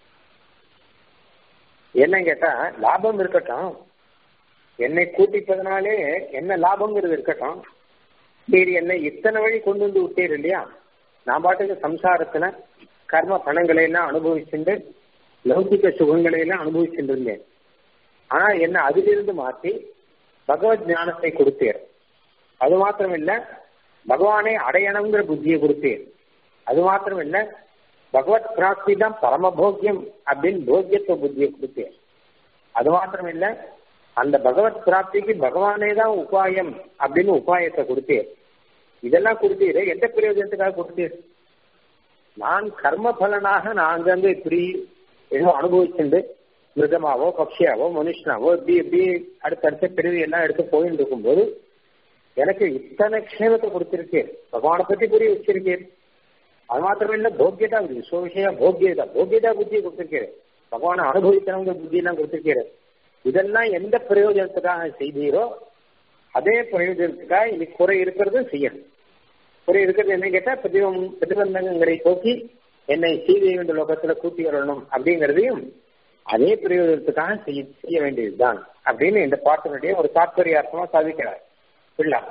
என்ன கேட்டா லாபம் இருக்கட்டும் என்னை கூட்டிப்பதனாலே என்ன லாபங்கிறது இருக்கட்டும் சரி என்ன இத்தனை வழி கொண்டு வந்து விட்டீர் இல்லையா நான் பாட்டுக்கு சம்சாரத்துல கர்ம பணங்களை எல்லாம் அனுபவிச்சுட்டு லௌகிக சுகங்களை எல்லாம் அனுபவிச்சுட்டு இருந்தேன் ஆனா என்ன அதிலிருந்து மாற்றி பகவத் ஞானத்தை கொடுத்தீர் அது மாத்திரம் இல்ல பகவானை அடையணுங்கிற புத்தியை கொடுத்தேன் அது மாத்திரம் இல்ல பகவத் பிராப்தி தான் பரமபோக்கியம் அப்படின்னு போக்கியத்துவ புத்தியை கொடுத்தேன் அது மாத்திரம் இல்ல அந்த பகவத் பிராப்திக்கு பகவானே தான் உபாயம் அப்படின்னு உபாயத்தை கொடுத்தேன் இதெல்லாம் கொடுத்தீரு எந்த பிரயோஜனத்துக்காக கொடுத்தீர் நான் கர்ம பலனாக நான் அங்கங்க இப்படி ஏதோ அனுபவிச்சுண்டு மிருகமாவோ பக்ஷியாவோ மனுஷனாவோ இப்படி இப்படி அடுத்தடுத்த பிரிவு எல்லாம் எடுத்து போயிட்டு இருக்கும்போது எனக்கு இத்தனை க்ஷேமத்தை கொடுத்திருக்கேன் பகவானை பத்தி புரிய வச்சிருக்கேன் அது மாத்திரம் இல்ல போக்கியதா விஸ்வ போக்கியதா போக்கியதா புத்தியை கொடுத்திருக்கிறேன் பகவானை அனுபவித்தவங்க புத்தியெல்லாம் கொடுத்திருக்கிறேன் இதெல்லாம் எந்த பிரயோஜனத்துக்காக செய்தீரோ அதே பிரயோஜனத்துக்காக இன்னைக்கு குறை இருக்கிறது செய்யணும் குறை இருக்கிறது என்ன கேட்டா பிரதிபம் பிரதிபந்தங்களை போக்கி என்னை சீதை என்ற லோகத்துல கூட்டி வரணும் அப்படிங்கிறதையும் அதே பிரயோஜனத்துக்காக செய்ய செய்ய வேண்டியதுதான் அப்படின்னு இந்த பாட்டினுடைய ஒரு தாற்பயார்த்தமா சாதிக்கிறார் பிள்ளா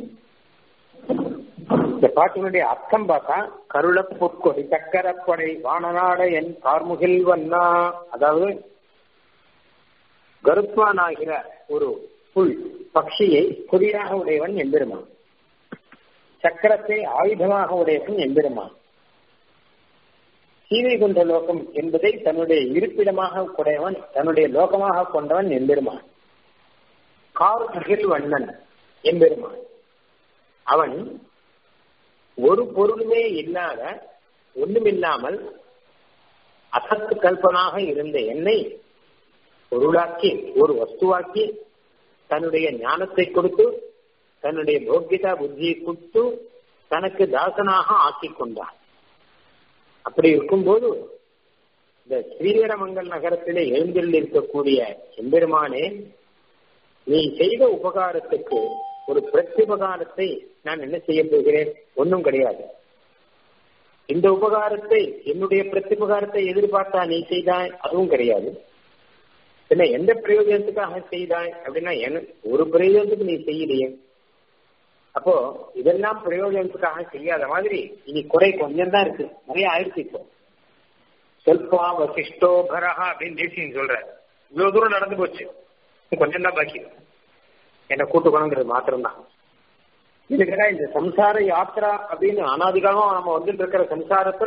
இந்த பாட்டினுடைய அர்த்தம் பார்த்தா கருள பொற்கொடி சக்கரப்படை வானநாட என் கார்முகில் வண்ணா அதாவது கருத்வானாகிற ஒரு புல் பக்ஷியை கொடியாக உடையவன் எம்பெருமான் சக்கரத்தை ஆயுதமாக உடையவன் எம்பெருமான் சீதை கொண்ட லோகம் என்பதை தன்னுடைய இருப்பிடமாக கொடையவன் தன்னுடைய லோகமாக கொண்டவன் எம்பெருமான் கார்முகில் வண்ணன் எம்பெருமான் அவன் ஒரு பொருளுமே இல்லாத ஒண்ணுமில்லாமல் அசத்து கல்பனாக இருந்த என்னை பொருளாக்கி ஒரு வஸ்துவாக்கி தன்னுடைய ஞானத்தை கொடுத்து தன்னுடைய போக்கியதா புத்தியை கொடுத்து தனக்கு தாசனாக ஆக்கி கொண்டான் அப்படி இருக்கும்போது இந்த ஸ்ரீவரமங்கல் நகரத்திலே எழுந்தில் இருக்கக்கூடிய எம்பெருமானே நீ செய்த உபகாரத்துக்கு ஒரு பிரத்யுபகாரத்தை நான் என்ன செய்ய போகிறேன் ஒன்றும் கிடையாது இந்த உபகாரத்தை என்னுடைய பிரத்யுபகாரத்தை எதிர்பார்த்தா நீ செய்தாய் அதுவும் கிடையாது என்ன எந்த பிரயோஜனத்துக்காக செய்தாய் அப்படின்னா எனக்கு ஒரு பிரயோஜனத்துக்கு நீ செய்யலையே அப்போ இதெல்லாம் பிரயோஜனத்துக்காக செய்யாத மாதிரி இனி குறை கொஞ்சம் தான் இருக்கு நிறைய ஆயிடுச்சு இப்போ சொல்பா வசிஷ்டோ பரஹா அப்படின்னு தேசியம் சொல்ற இவ்வளவு தூரம் நடந்து போச்சு கொஞ்சம் தான் பாக்கி என்னை கூட்டுக்கணுங்கிறது மாத்திரம்தான் இதுக்காக இந்த சம்சார யாத்திரா அப்படின்னு அனாதிகாலமா நம்ம வந்துட்டு இருக்கிற சம்சாரத்துல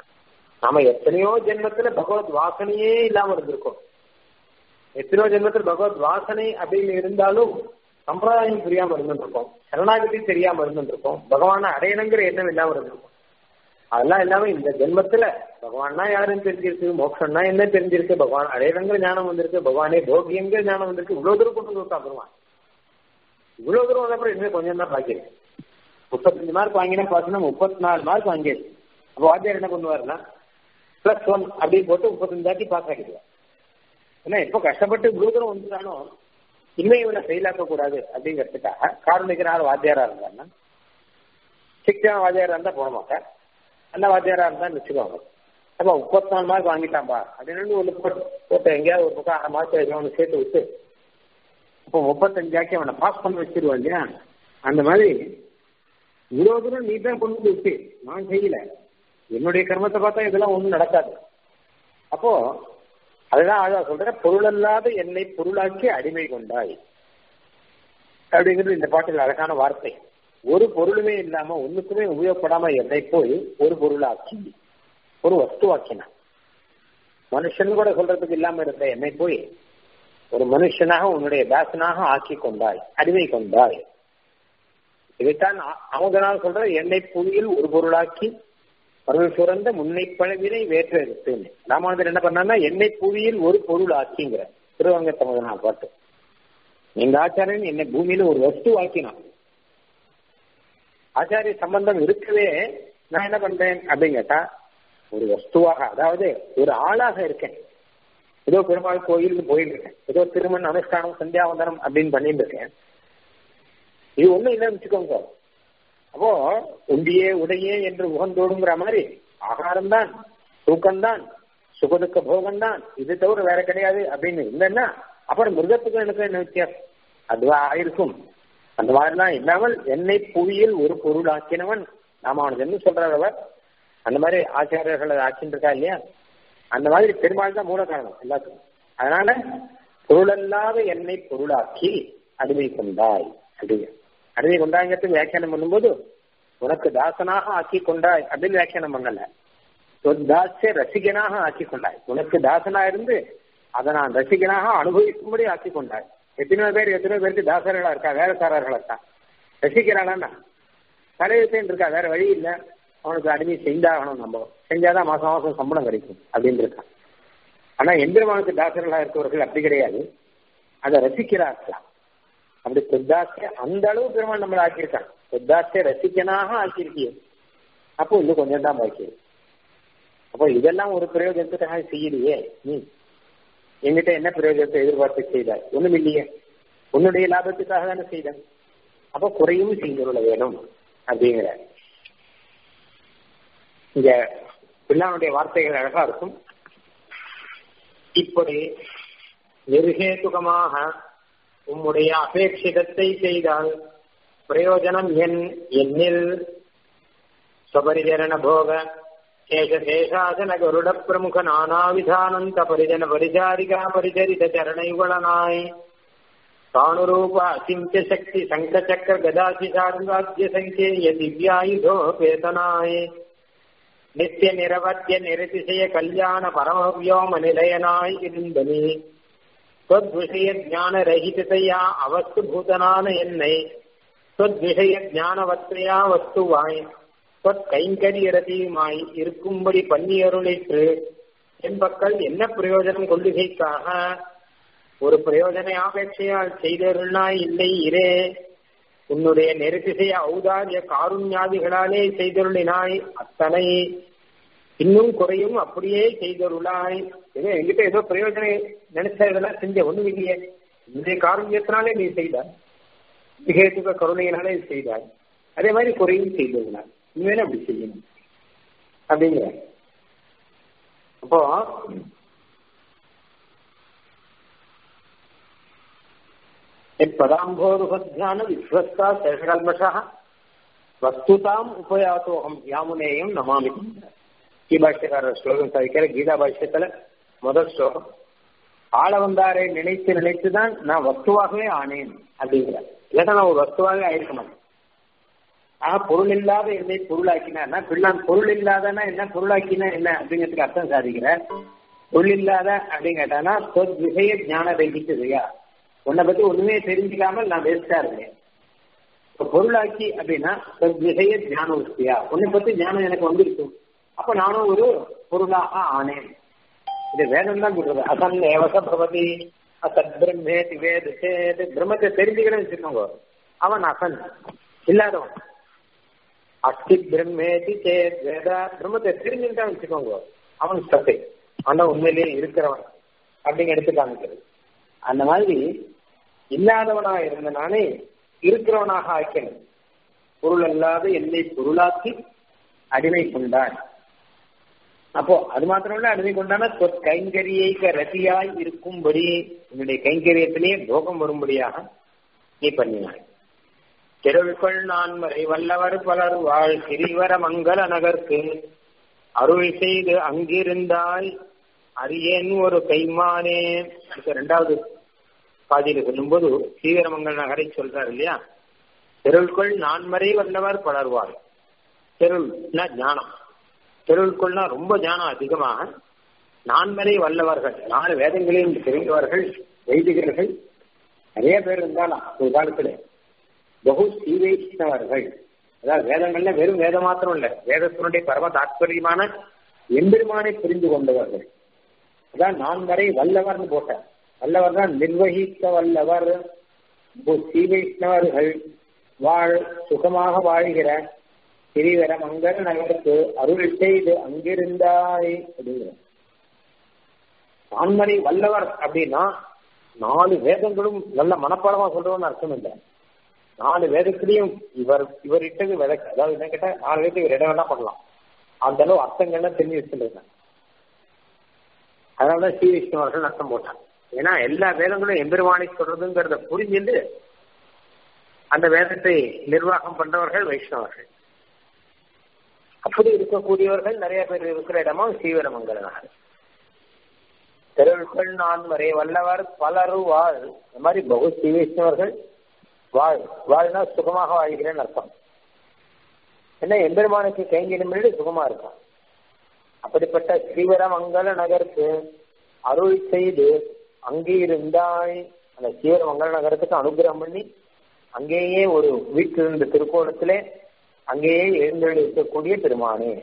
நாம எத்தனையோ ஜென்மத்துல பகவத் வாசனையே இல்லாம இருந்திருக்கோம் எத்தனையோ ஜென்மத்தில் பகவத் வாசனை அப்படின்னு இருந்தாலும் சம்பிரதாயம் புரியாம இருந்துருக்கோம் சரணாகதி தெரியாம இருந்துருக்கோம் பகவானை அடையணுங்கிற எண்ணம் இல்லாம இருந்திருக்கும் அதெல்லாம் இல்லாம இந்த ஜென்மத்துல பகவான்னா யாருன்னு தெரிஞ்சிருக்கு மோட்சம்னா என்ன தெரிஞ்சிருக்கு பகவான் அடையணுங்கிற ஞானம் வந்திருக்கு பகவானே போகியங்கிற ஞானம் வந்திருக்கு இவ்வளவு தூரம் கொண்டு வந்து பகவான் இவ்வளவு தூரம் வந்தப்பறம் இன்னும் கொஞ்சம் தான் பாக்கி முப்பத்தஞ்சு மார்க் வாங்கினா பார்த்தீங்கன்னா முப்பத்தி நாலு மார்க் வாங்கிடுச்சு அப்போ வாத்தியார் என்ன பண்ணுவாருன்னா பிளஸ் ஒன் அப்படின்னு போட்டு முப்பத்தஞ்சாட்டி பாஸ் ஆகிடுவார் ஏன்னா எப்போ கஷ்டப்பட்டு இவ்வளவு தூரம் வந்துட்டானோ இனிமே இவனை ஃபெயிலாக்க கூடாது அப்படிங்கிறதுக்காக காரணிக்கிறார் வாத்தியாரா இருந்தாருன்னா சிக்ஷா வாத்தியாரா இருந்தா போட மாட்டேன் அந்த வாத்தியாரா இருந்தா வச்சுக்கோங்க அப்ப முப்பத்தி நாலு மார்க் வாங்கிட்டான்பா அப்படின்னு ஒன்று போட்டு போட்டு எங்கேயாவது ஒரு பக்கம் அரை மாசம் எதுவும் ஒன்று சேர்த்து விட்டு இப்போ முப்பத்தஞ்சாக்கி அவனை பாஸ் பண்ண வச்சிருவான் இல்லையா அந்த மாதிரி இவ்வளவு தூரம் நீ தான் கொண்டு வந்து விட்டு நான் செய்யல என்னுடைய கர்மத்தை பார்த்தா இதெல்லாம் ஒன்றும் நடக்காது அப்போ அதுதான் அழகா சொல்ற பொருளல்லாத என்னை பொருளாக்கி அடிமை கொண்டாய் அப்படிங்கிறது இந்த பாட்டில் அழகான வார்த்தை ஒரு பொருளுமே இல்லாம ஒண்ணுக்குமே உபயோகப்படாம என்னை போய் ஒரு பொருளாக்கி ஒரு வஸ்துவாக்கினான் மனுஷன் கூட சொல்றதுக்கு இல்லாம இருந்த என்னை போய் ஒரு மனுஷனாக உன்னுடைய தாசனாக ஆக்கி கொண்டாய் அடிமை கொண்டாய் இதைத்தான் அமுதனால் சொல்ற எண்ணெய் புலியில் ஒரு பொருளாக்கி அருள் சுரந்த முன்னை பழவினை வேற்ற எடுத்துன்னு ராமானுஜர் என்ன பண்ணான்னா எண்ணெய் புவியில் ஒரு பொருள் ஆக்கிங்கிற திருவங்க தமதனா பாட்டு எங்க ஆச்சாரியன் என்னை பூமியில ஒரு வஸ்து ஆக்கினான் ஆச்சாரிய சம்பந்தம் இருக்கவே நான் என்ன பண்றேன் அப்படின்னு கேட்டா ஒரு வஸ்துவாக அதாவது ஒரு ஆளாக இருக்கேன் ஏதோ பெருமாள் கோயிலுக்கு போயிட்டு இருக்கேன் ஏதோ திருமண அனுஷ்டானம் சந்தியாவந்தனம் அப்படின்னு பண்ணிட்டு இருக்கேன் இது ஒண்ணும் இல்லைன்னு வச்சுக்கோங்க அப்போ உண்டியே உடையே என்று உகந்தோடுங்கிற மாதிரி ஆகாரம் தான் தூக்கம்தான் சுகதுக்க போகம்தான் இது தவிர வேற கிடையாது அப்படின்னு இருந்தேன்னா அப்புறம் மிருகத்துக்கு எனக்கு என்ன வித்தியாசம் அதுவா ஆயிருக்கும் அந்த மாதிரிலாம் இல்லாமல் என்னை புவியில் ஒரு பொருள் ஆக்கினவன் ராமானுஜன் சொல்றார் அவர் அந்த மாதிரி ஆச்சாரியர்கள் அதை ஆக்கின்னு இருக்கா இல்லையா அந்த மாதிரி பெருமாள் தான் மூல காரணம் எல்லாத்துக்கும் அதனால பொருளல்லாத என்னை பொருளாக்கி அடிமை கொண்டாய் அப்படிங்க அடிமை கொண்டாங்கிறதுக்கு வியாக்கியானம் பண்ணும்போது உனக்கு தாசனாக ஆக்கி கொண்டாய் அப்படின்னு வியாக்கியானம் பண்ணல தாசிய ரசிகனாக ஆக்கி கொண்டாய் உனக்கு தாசனா இருந்து அதை நான் ரசிகனாக அனுபவிக்கும்படி ஆக்கி கொண்டாய் எத்தனையோ பேர் எத்தனையோ பேருக்கு தாசர்களா இருக்கா வேலைக்காரர்களா இருக்கா ரசிக்கிறானா தலையத்தேன் இருக்கா வேற வழி இல்லை அவனுக்கு அடிமை செஞ்சாகணும் நம்ம செஞ்சாதான் மாசம் மாசம் சம்பளம் கிடைக்கும் அப்படின்னு இருக்கான் ஆனா எந்திரமானுக்கு தாசர்களா இருக்கவர்கள் அப்படி கிடையாது அதை ரசிக்கிறார்களாம் அப்படி சொத்தாசிய அந்த அளவு பெருமாள் நம்மளை ஆக்கியிருக்கான் சொத்தாசிய ரசிக்கனாக ஆக்கியிருக்கிய அப்போ இன்னும் கொஞ்சம் தான் பாக்கி அப்போ இதெல்லாம் ஒரு பிரயோஜனத்துக்காக செய்யலையே நீ என்கிட்ட என்ன பிரயோஜனத்தை எதிர்பார்த்து செய்தாய் ஒண்ணும் இல்லையே உன்னுடைய லாபத்துக்காக தானே செய்த அப்போ குறையும் செய்துள்ள வேணும் அப்படிங்கிற இங்க பிள்ளானுடைய வார்த்தைகள் அழகா இருக்கும் இப்படி நிர்ஹேதுகமாக உம்முடைய அபேட்சிதத்தை செய்தால் பிரயோஜனம் என் என்னில் ஸ்வபரிஜன போக சேஷசேஷாசன கருட பிரமுக நானாவிதானந்த பரிஜன பரிசாரிகா பரிச்சரித சரணைகுளனாய் தானுரூப அசிந்திய சக்தி சங்க சக்கர கதாசி சாருங்காத்திய சங்கேய திவ்யாயுதோபேதனாய் நித்திய நிரவத்திய நிரதிசய கல்யாண பரமவியோம நிலையனாய் இருந்தனி தொத்விஷய ஞான ரஹிதத்தையா அவஸ்து பூதனான என்னை தொத்விஷய ஞானவத்தையா வஸ்துவாய் தொத் கைங்கரியரதியுமாய் இருக்கும்படி பண்ணியருளிற்று என்பக்கள் என்ன பிரயோஜனம் கொள்ளுகைக்காக ஒரு பிரயோஜன ஆபேட்சையால் செய்தருளாய் இல்லை இரே உன்னுடைய நெருதிசைய ஔதாரிய காருண்யாதிகளாலே செய்தருளினாய் அத்தனை இன்னும் குறையும் அப்படியே செய்தருளாய் ஏதோ என்கிட்ட ஏதோ பிரயோஜனம் நினைச்ச இதெல்லாம் செஞ்ச ஒண்ணும் இல்லையே இந்த காருண்யத்தினாலே நீ செய்தாய் மிகத்துக்க கருணையினாலே செய்தாய் அதே மாதிரி குறையும் செய்தருளாய் இனிமேல அப்படி செய்யணும் அப்படிங்கிற அப்போ பதாம்போருபத்தியான விஸ்வஸ்தா சேஷகல்மஷா வஸ்துதாம் உபயாத்தோகம் யாமுனேயம் நமாமி கீபாஷ்யக்காரர் ஸ்லோகம் சாதிக்கிற கீதா பாஷ்யத்துல முதல் ஸ்லோகம் ஆள வந்தாரை நினைத்து நினைத்துதான் நான் வஸ்துவாகவே ஆனேன் அப்படிங்கிறார் இல்லாட்டா நான் ஒரு வஸ்துவாகவே ஆயிருக்க மாட்டேன் ஆக பொருள் இல்லாத என்னை பொருளாக்கினா பிள்ளான் பொருள் இல்லாதனா என்ன பொருளாக்கினா என்ன அப்படிங்கிறதுக்கு அர்த்தம் சாதிக்கிற பொருள் இல்லாத அப்படின்னு கேட்டானா சொத் விஷய ஞான ரகித்ததையா உன்னை பத்தி ஒண்ணுமே தெரிஞ்சுக்காமல் நான் வேஸ்டா இருக்கேன் பொருளாக்கி அப்படின்னா விஷய ஞான உஸ்தியா உன்னை பத்தி ஞானம் எனக்கு வந்துருக்கு அப்ப நானும் ஒரு பொருளாக ஆனேன் இது வேதம் தான் சொல்றது அசன் ஏவச பவதி அசத் பிரம்மே திவேது சேது பிரம்மத்தை தெரிஞ்சுக்கணும்னு வச்சுக்கோங்க அவன் அசன் இல்லாதவன் அஸ்தி பிரம்மேதி சேத் வேத பிரம்மத்தை தெரிஞ்சுக்கிட்டான்னு வச்சுக்கோங்க அவன் சத்தை ஆனா உண்மையிலேயே இருக்கிறவன் அப்படின்னு எடுத்து காமிக்கிறது அந்த மாதிரி இல்லாதவனாக இருந்த நானே இருக்கிறவனாக ஆக்கணும் பொருள் அல்லாத என்னை பொருளாக்கி அடிமை கொண்டான் அப்போ அது மாத்திரம் இல்ல அடிமை கொண்டான கைங்கரியைக ரதியாய் இருக்கும்படி என்னுடைய கைங்கரியத்திலே போகம் வரும்படியாக நீ பண்ணினாய் தெருவுக்குள் நான் மறை வல்லவர் பலர் வாழ் கிரிவர மங்கள நகர்க்கு அருள் செய்து அங்கிருந்தாய் அரியன் ஒரு கைமானே ரெண்டாவது பாதியில சொல்லும்போது ஸ்ரீவரமங்கல் நகரை சொல்றாரு இல்லையா தெருவுக்குள் நான்மறை வல்லவர் பலர்வார் தெருள்னா ஞானம் தெருவுக்குள்னா ரொம்ப ஞானம் அதிகமாக நான்மறை வல்லவர்கள் நாலு வேதங்களையும் தெரிந்தவர்கள் வைதிகர்கள் நிறைய பேர் இருந்தாலும் ஒரு காலத்துல பகு ஸ்ரீவைஷ்ணவர்கள் அதாவது வேதங்கள்ல வெறும் வேதம் மாத்திரம் இல்ல வேதத்தினுடைய பரம தாத்பரியமான எம்பெருமானை புரிந்து கொண்டவர்கள் அதான் நான்மறை வல்லவர்னு போட்டார் வல்லவர் தான் நிர்வகிக்க வல்லவர் ஸ்ரீவைஷ்ணவர்கள் வாழ் சுகமாக வாழ்கிற திரிவர மங்கர நகருக்கு அருள் செய்து அங்கிருந்தாய் அப்படிங்கிற நான்மறை வல்லவர் அப்படின்னா நாலு வேதங்களும் நல்ல மனப்பாடமா சொல்றோம்னு அர்த்தம் இல்லை நாலு வேதத்திலையும் இவர் இவர் இட்டது விளக்கு அதாவது என்ன கேட்டா நாலு வேதத்துக்கு இவர் இடம் வேணா பண்ணலாம் அந்த அளவு அர்த்தங்கள்லாம் தெரிஞ்சு வச்சுருக்காங்க அதனாலதான் ஸ்ரீ விஷ்ணுவர்கள் அர்த்தம் போட்டாங்க ஏன்னா எல்லா வேதங்களும் எம்பெருமானை சொல்றதுங்கிறத புரிஞ்சுட்டு அந்த வேதத்தை நிர்வாகம் பண்றவர்கள் வைஷ்ணவர்கள் அப்படி இருக்கக்கூடியவர்கள் நிறைய பேர் இருக்கிற இடமும் ஸ்ரீவரமங்கலனாக தெருவுக்குள் நான் வரை வல்லவர் பலருவாள் இந்த மாதிரி பகு ஸ்ரீ வைஷ்ணவர்கள் வாழ் வாழ்னா சுகமாக வாழ்கிறேன்னு அர்த்தம் என்ன எம்பெருமானுக்கு கைங்கிடும் சுகமா இருக்கும் அப்படிப்பட்ட ஸ்ரீவரமங்கல நகருக்கு அருள் செய்து அங்கே இருந்தாய் அந்த ஸ்ரீவரமங்கல நகரத்துக்கு அனுகிரகம் பண்ணி அங்கேயே ஒரு வீட்டில் இருந்த திருக்கோணத்திலே அங்கேயே எழுந்தெழு இருக்கக்கூடிய பெருமானே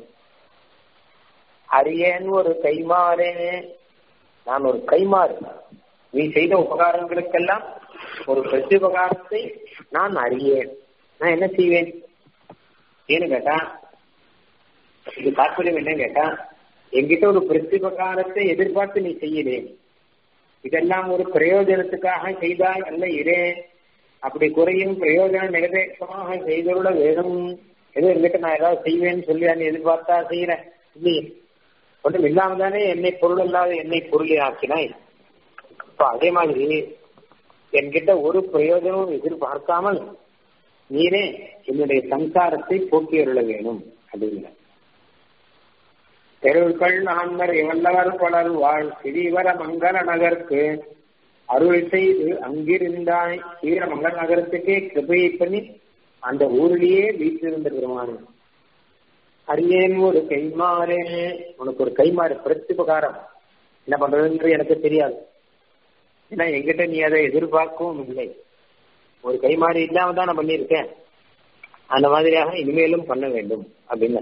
அரியன் ஒரு கைமாறே நான் ஒரு கைமாறு நீ செய்த உபகாரங்களுக்கெல்லாம் ஒரு பிரத்யுபகாரத்தை நான் அறியேன் நான் என்ன செய்வேன் ஏன்னு கேட்டா இது தாற்பயம் என்ன கேட்டா என்கிட்ட ஒரு பிரத்யுபகாரத்தை எதிர்பார்த்து நீ செய்யலே இதெல்லாம் ஒரு பிரயோஜனத்துக்காக செய்தாய் அல்ல இரே அப்படி குறையும் பிரயோஜன நிரபேட்சமாக செய்தோட வேணும் ஏதோ என்கிட்ட நான் ஏதாவது செய்வேன்னு சொல்லி நீ எதிர்பார்த்தா செய்யறேன் இல்லையே ஒன்றும் இல்லாம தானே என்னை பொருள் இல்லாத என்னை பொருளை ஆக்கினாய் இப்ப அதே மாதிரி என்கிட்ட ஒரு பிரயோஜனமும் எதிர்பார்க்காமல் நீரே என்னுடைய சம்சாரத்தை போக்கி அருள வேணும் அப்படிங்கிற தெருவுக்கள் நான்மர் வல்லவர் பலர் வாழ் சிறீவர மங்கள நகருக்கு அருள் செய்து அங்கிருந்தாய் ஸ்ரீவர மங்கள நகரத்துக்கே கிருபையை பண்ணி அந்த ஊரிலேயே வீட்டிலிருந்த பெருமானு அரியேன் ஒரு கைமாறே உனக்கு ஒரு கைமாறு பிரத்யுபகாரம் என்ன பண்றதுன்று எனக்கு தெரியாது ஏன்னா எங்கிட்ட நீ அதை எதிர்பார்க்கவும் இல்லை ஒரு கைமாறி இல்லாம தான் நான் பண்ணியிருக்கேன் அந்த மாதிரியாக இனிமேலும் பண்ண வேண்டும் அப்படின்னு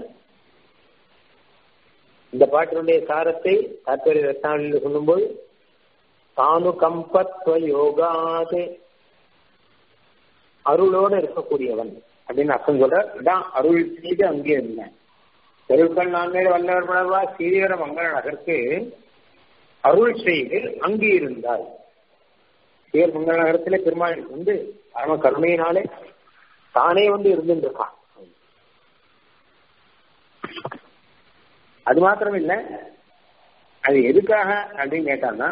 இந்த பாட்டினுடைய சாரத்தை தாத்பரிய ரத்னாவளியில் சொல்லும்போது தானு கம்பத்வ யோகாது அருளோடு இருக்கக்கூடியவன் அப்படின்னு அர்த்தம் சொல்ற இதான் அருள் செய்து அங்கே இருந்தேன் பெருக்கள் நான்கு வல்லவர் மலர்வா சீரியர மங்கள நகருக்கு அருள் செய்து அங்கே இருந்தாய் சீர் மங்கள நகரத்திலே பெருமாள் வந்து பரம கருணையினாலே தானே வந்து இருந்துருக்கான் அது மாத்திரம் இல்ல அது எதுக்காக அப்படின்னு கேட்டான்னா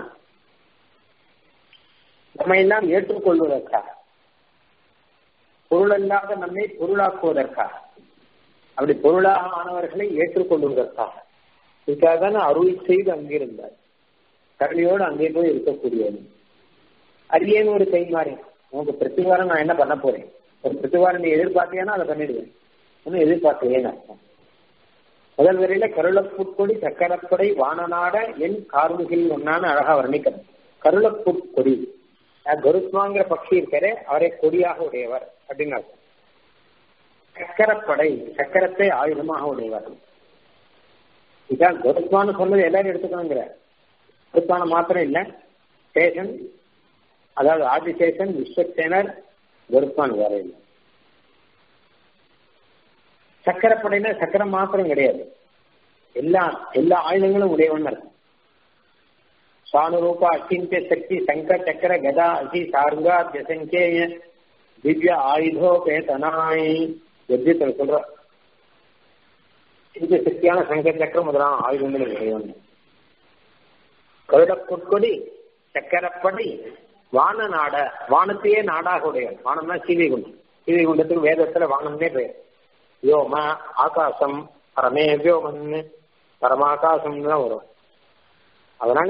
நம்ம எல்லாம் ஏற்றுக்கொள்வதற்காக பொருள் அல்லாத நம்மை பொருளாக்குவதற்காக அப்படி பொருளாக ஆனவர்களை ஏற்றுக்கொள்வதற்காக இதுக்காக தான் அருள் செய்து அங்கிருந்தார் கருணையோடு அங்கே போய் இருக்கக்கூடியது அரியேன்னு ஒரு கை மாறி உனக்கு பிரத்திவாரம் நான் என்ன பண்ண போறேன் ஒரு பிரத்திவாரம் நீ எதிர்பார்த்தியானா அதை பண்ணிடுவேன் ஒன்னும் எதிர்பார்க்கலையேன்னு அர்த்தம் முதல் வரையில கருளப்புட்கொடி சக்கரப்படை வானநாட என் கார்முகில் ஒன்னான்னு அழகா வர்ணிக்கணும் கருளப்புட்கொடி கருத்மாங்கிற பக்ஷி இருக்கிறே அவரை கொடியாக உடையவர் அப்படின்னு அர்த்தம் சக்கரப்படை சக்கரத்தை ஆயுதமாக உடையவர் இதான் கருத்மான்னு சொன்னது எல்லாரும் எடுத்துக்கணுங்கிற கருத்மான மாத்திரம் இல்ல சேஷன் அதாவது ஆதிசேஷன் விஸ்வசேனர் கருத்மான் வேற இல்லை சக்கரப்படையில சக்கரம் மாத்திரம் கிடையாது எல்லா எல்லா ஆயுதங்களும் உடையவன் இருக்கும் சானுரூப அச்சிந்திய சக்தி சங்க சக்கர கதா அசி சார்கா ஜசங்கேய திவ்ய ஆயுதோபேதனாய் எத்தியத்தில் சொல்ற இந்த சக்தியான சங்க சக்கரம் முதலான ஆயுதங்களும் உடையவன் கருடப்புட்கொடி சக்கரப்படி வான நாட வானத்தையே நாடாக உடையவன் வானம்னா சீவை குண்டம் சீவை குண்டத்துக்கு வேதத்துல வானம்னே பெயர் வியோம ஆகாசம் பரமே வியோமன் பரமாகாசம் தான் வரும் அதனால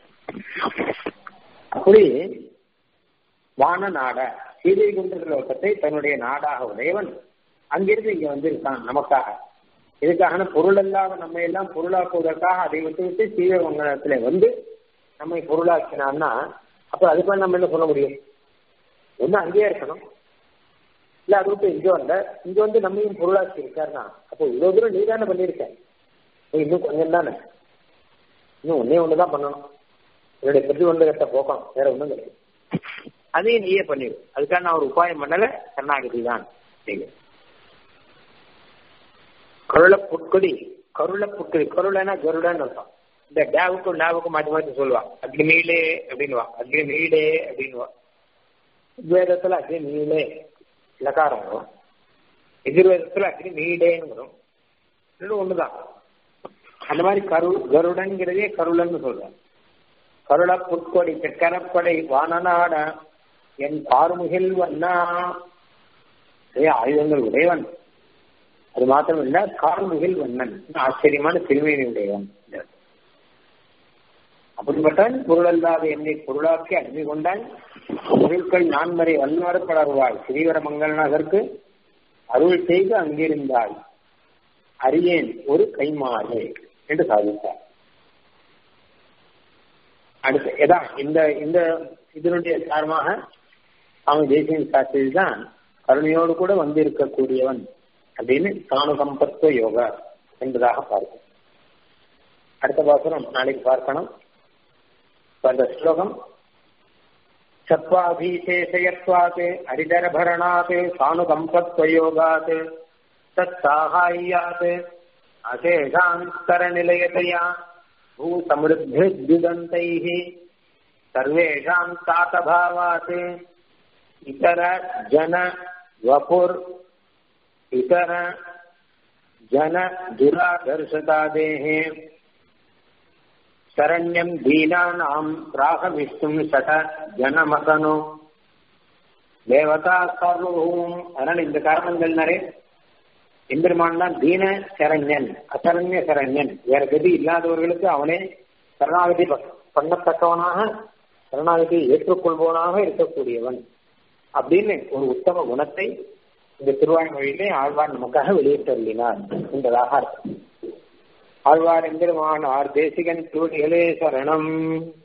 அப்படி வான நாட சீதை குன்ற லோகத்தை தன்னுடைய நாடாக உடையவன் அங்கிருந்து இங்க வந்திருக்கான் நமக்காக இதுக்காக பொருள் இல்லாத நம்ம எல்லாம் பொருளாக்குவதற்காக அதை விட்டு விட்டு சீவை மங்கலத்துல வந்து நம்மை பொருளாக்கினான்னா அப்ப அதுக்கு நம்ம என்ன சொல்ல முடியும் ஒண்ணு அங்கேயே இருக்கணும் இல்ல அது விட்டு இங்க வந்த இங்க வந்து நம்மையும் பொருளாக்கி இருக்காருன்னா அப்போ இவ்வளவு தூரம் நீ தானே பண்ணிருக்க இன்னும் கொஞ்சம் தானே இன்னும் ஒன்னே ஒண்ணுதான் பண்ணணும் என்னுடைய பிரதிபந்தகத்தை போக்கணும் வேற ஒண்ணும் கிடையாது அதையும் நீயே பண்ணிடு அதுக்காக நான் ஒரு உபாயம் பண்ணல கர்நாடகி தான் செய்யும் கருள புட்கொடி கருள புட்கொடி கருளனா கருடன்னு அர்த்தம் இந்த டேவுக்கும் டாவுக்கும் மாற்றி மாற்றி சொல்லுவா அக்னிமீளே அப்படின்வா அக்னிமீடே அப்படின்வா வேதத்துல அக்னிமீளே லகாரம் வரும் எதிர்வேதத்துல அக்னி மீடேன்னு வரும் ரெண்டும் ஒண்ணுதான் அந்த மாதிரி கரு கருடன்கிறதே கருளன்னு சொல்றேன் கருள புட்கொடி சக்கரப்படை வானநாட என் பார்முகில் வண்ணா ஆயுதங்கள் உடையவன் அது மாத்திரம் இல்ல கார்முகில் வண்ணன் ஆச்சரியமான திருமேனி உடையவன் அப்படிப்பட்டவன் பொருள் அல்லாத என்னை பொருளாக்கி அடிமை கொண்டான் பொருட்கள் நான்மறை வல்லாறு படர்வாய் ஸ்ரீவர மங்கள் நகருக்கு அருள் செய்து அங்கிருந்தாய் அரியேன் ஒரு கைமாறு என்று சாதித்தார் அடுத்து எதான் இந்த இந்த இதனுடைய காரணமாக அவன் தேசிய சாஸ்திரி தான் கருணையோடு கூட வந்து இருக்கக்கூடியவன் அப்படின்னு சாணுகம்பத்துவ யோகா என்பதாக பார்க்கும் அடுத்த பாசனம் நாளைக்கு பார்க்கணும் அந்த ஸ்லோகம் சத்வாபீசேஷயத்வாத் ஹரிதரபரணாத் சாணுகம்பத்வயோகாத் தத் சாகாயாத் அசேஷாந்தரநிலையதையா भूसमृद्धिद्युदन्तैः सर्वेषां तातभावात् इतर जन वपुर् इतर जन दुरादर्शतादेः शरण्यम् दीनानाम् प्राहविष्णुम् षट जनमसनो தேவதா சர்வபூம் அதனால இந்த காரணங்கள் நிறைய எம்பெருமான் தான் தீன சரண்யன் அசரண்ய சரண்யன் வேற கதி இல்லாதவர்களுக்கு அவனே சரணாகதி பண்ணத்தக்கவனாக சரணாகதி ஏற்றுக்கொள்பவனாக இருக்கக்கூடியவன் அப்படின்னு ஒரு உத்தம குணத்தை இந்த திருவாய்மொழியிலே ஆழ்வார் நமக்காக வெளியிட்டருளினார் என்பதாக அர்த்தம் ஆழ்வார் எம்பெருமான் ஆர் தேசிகன் தூடிகளே சரணம்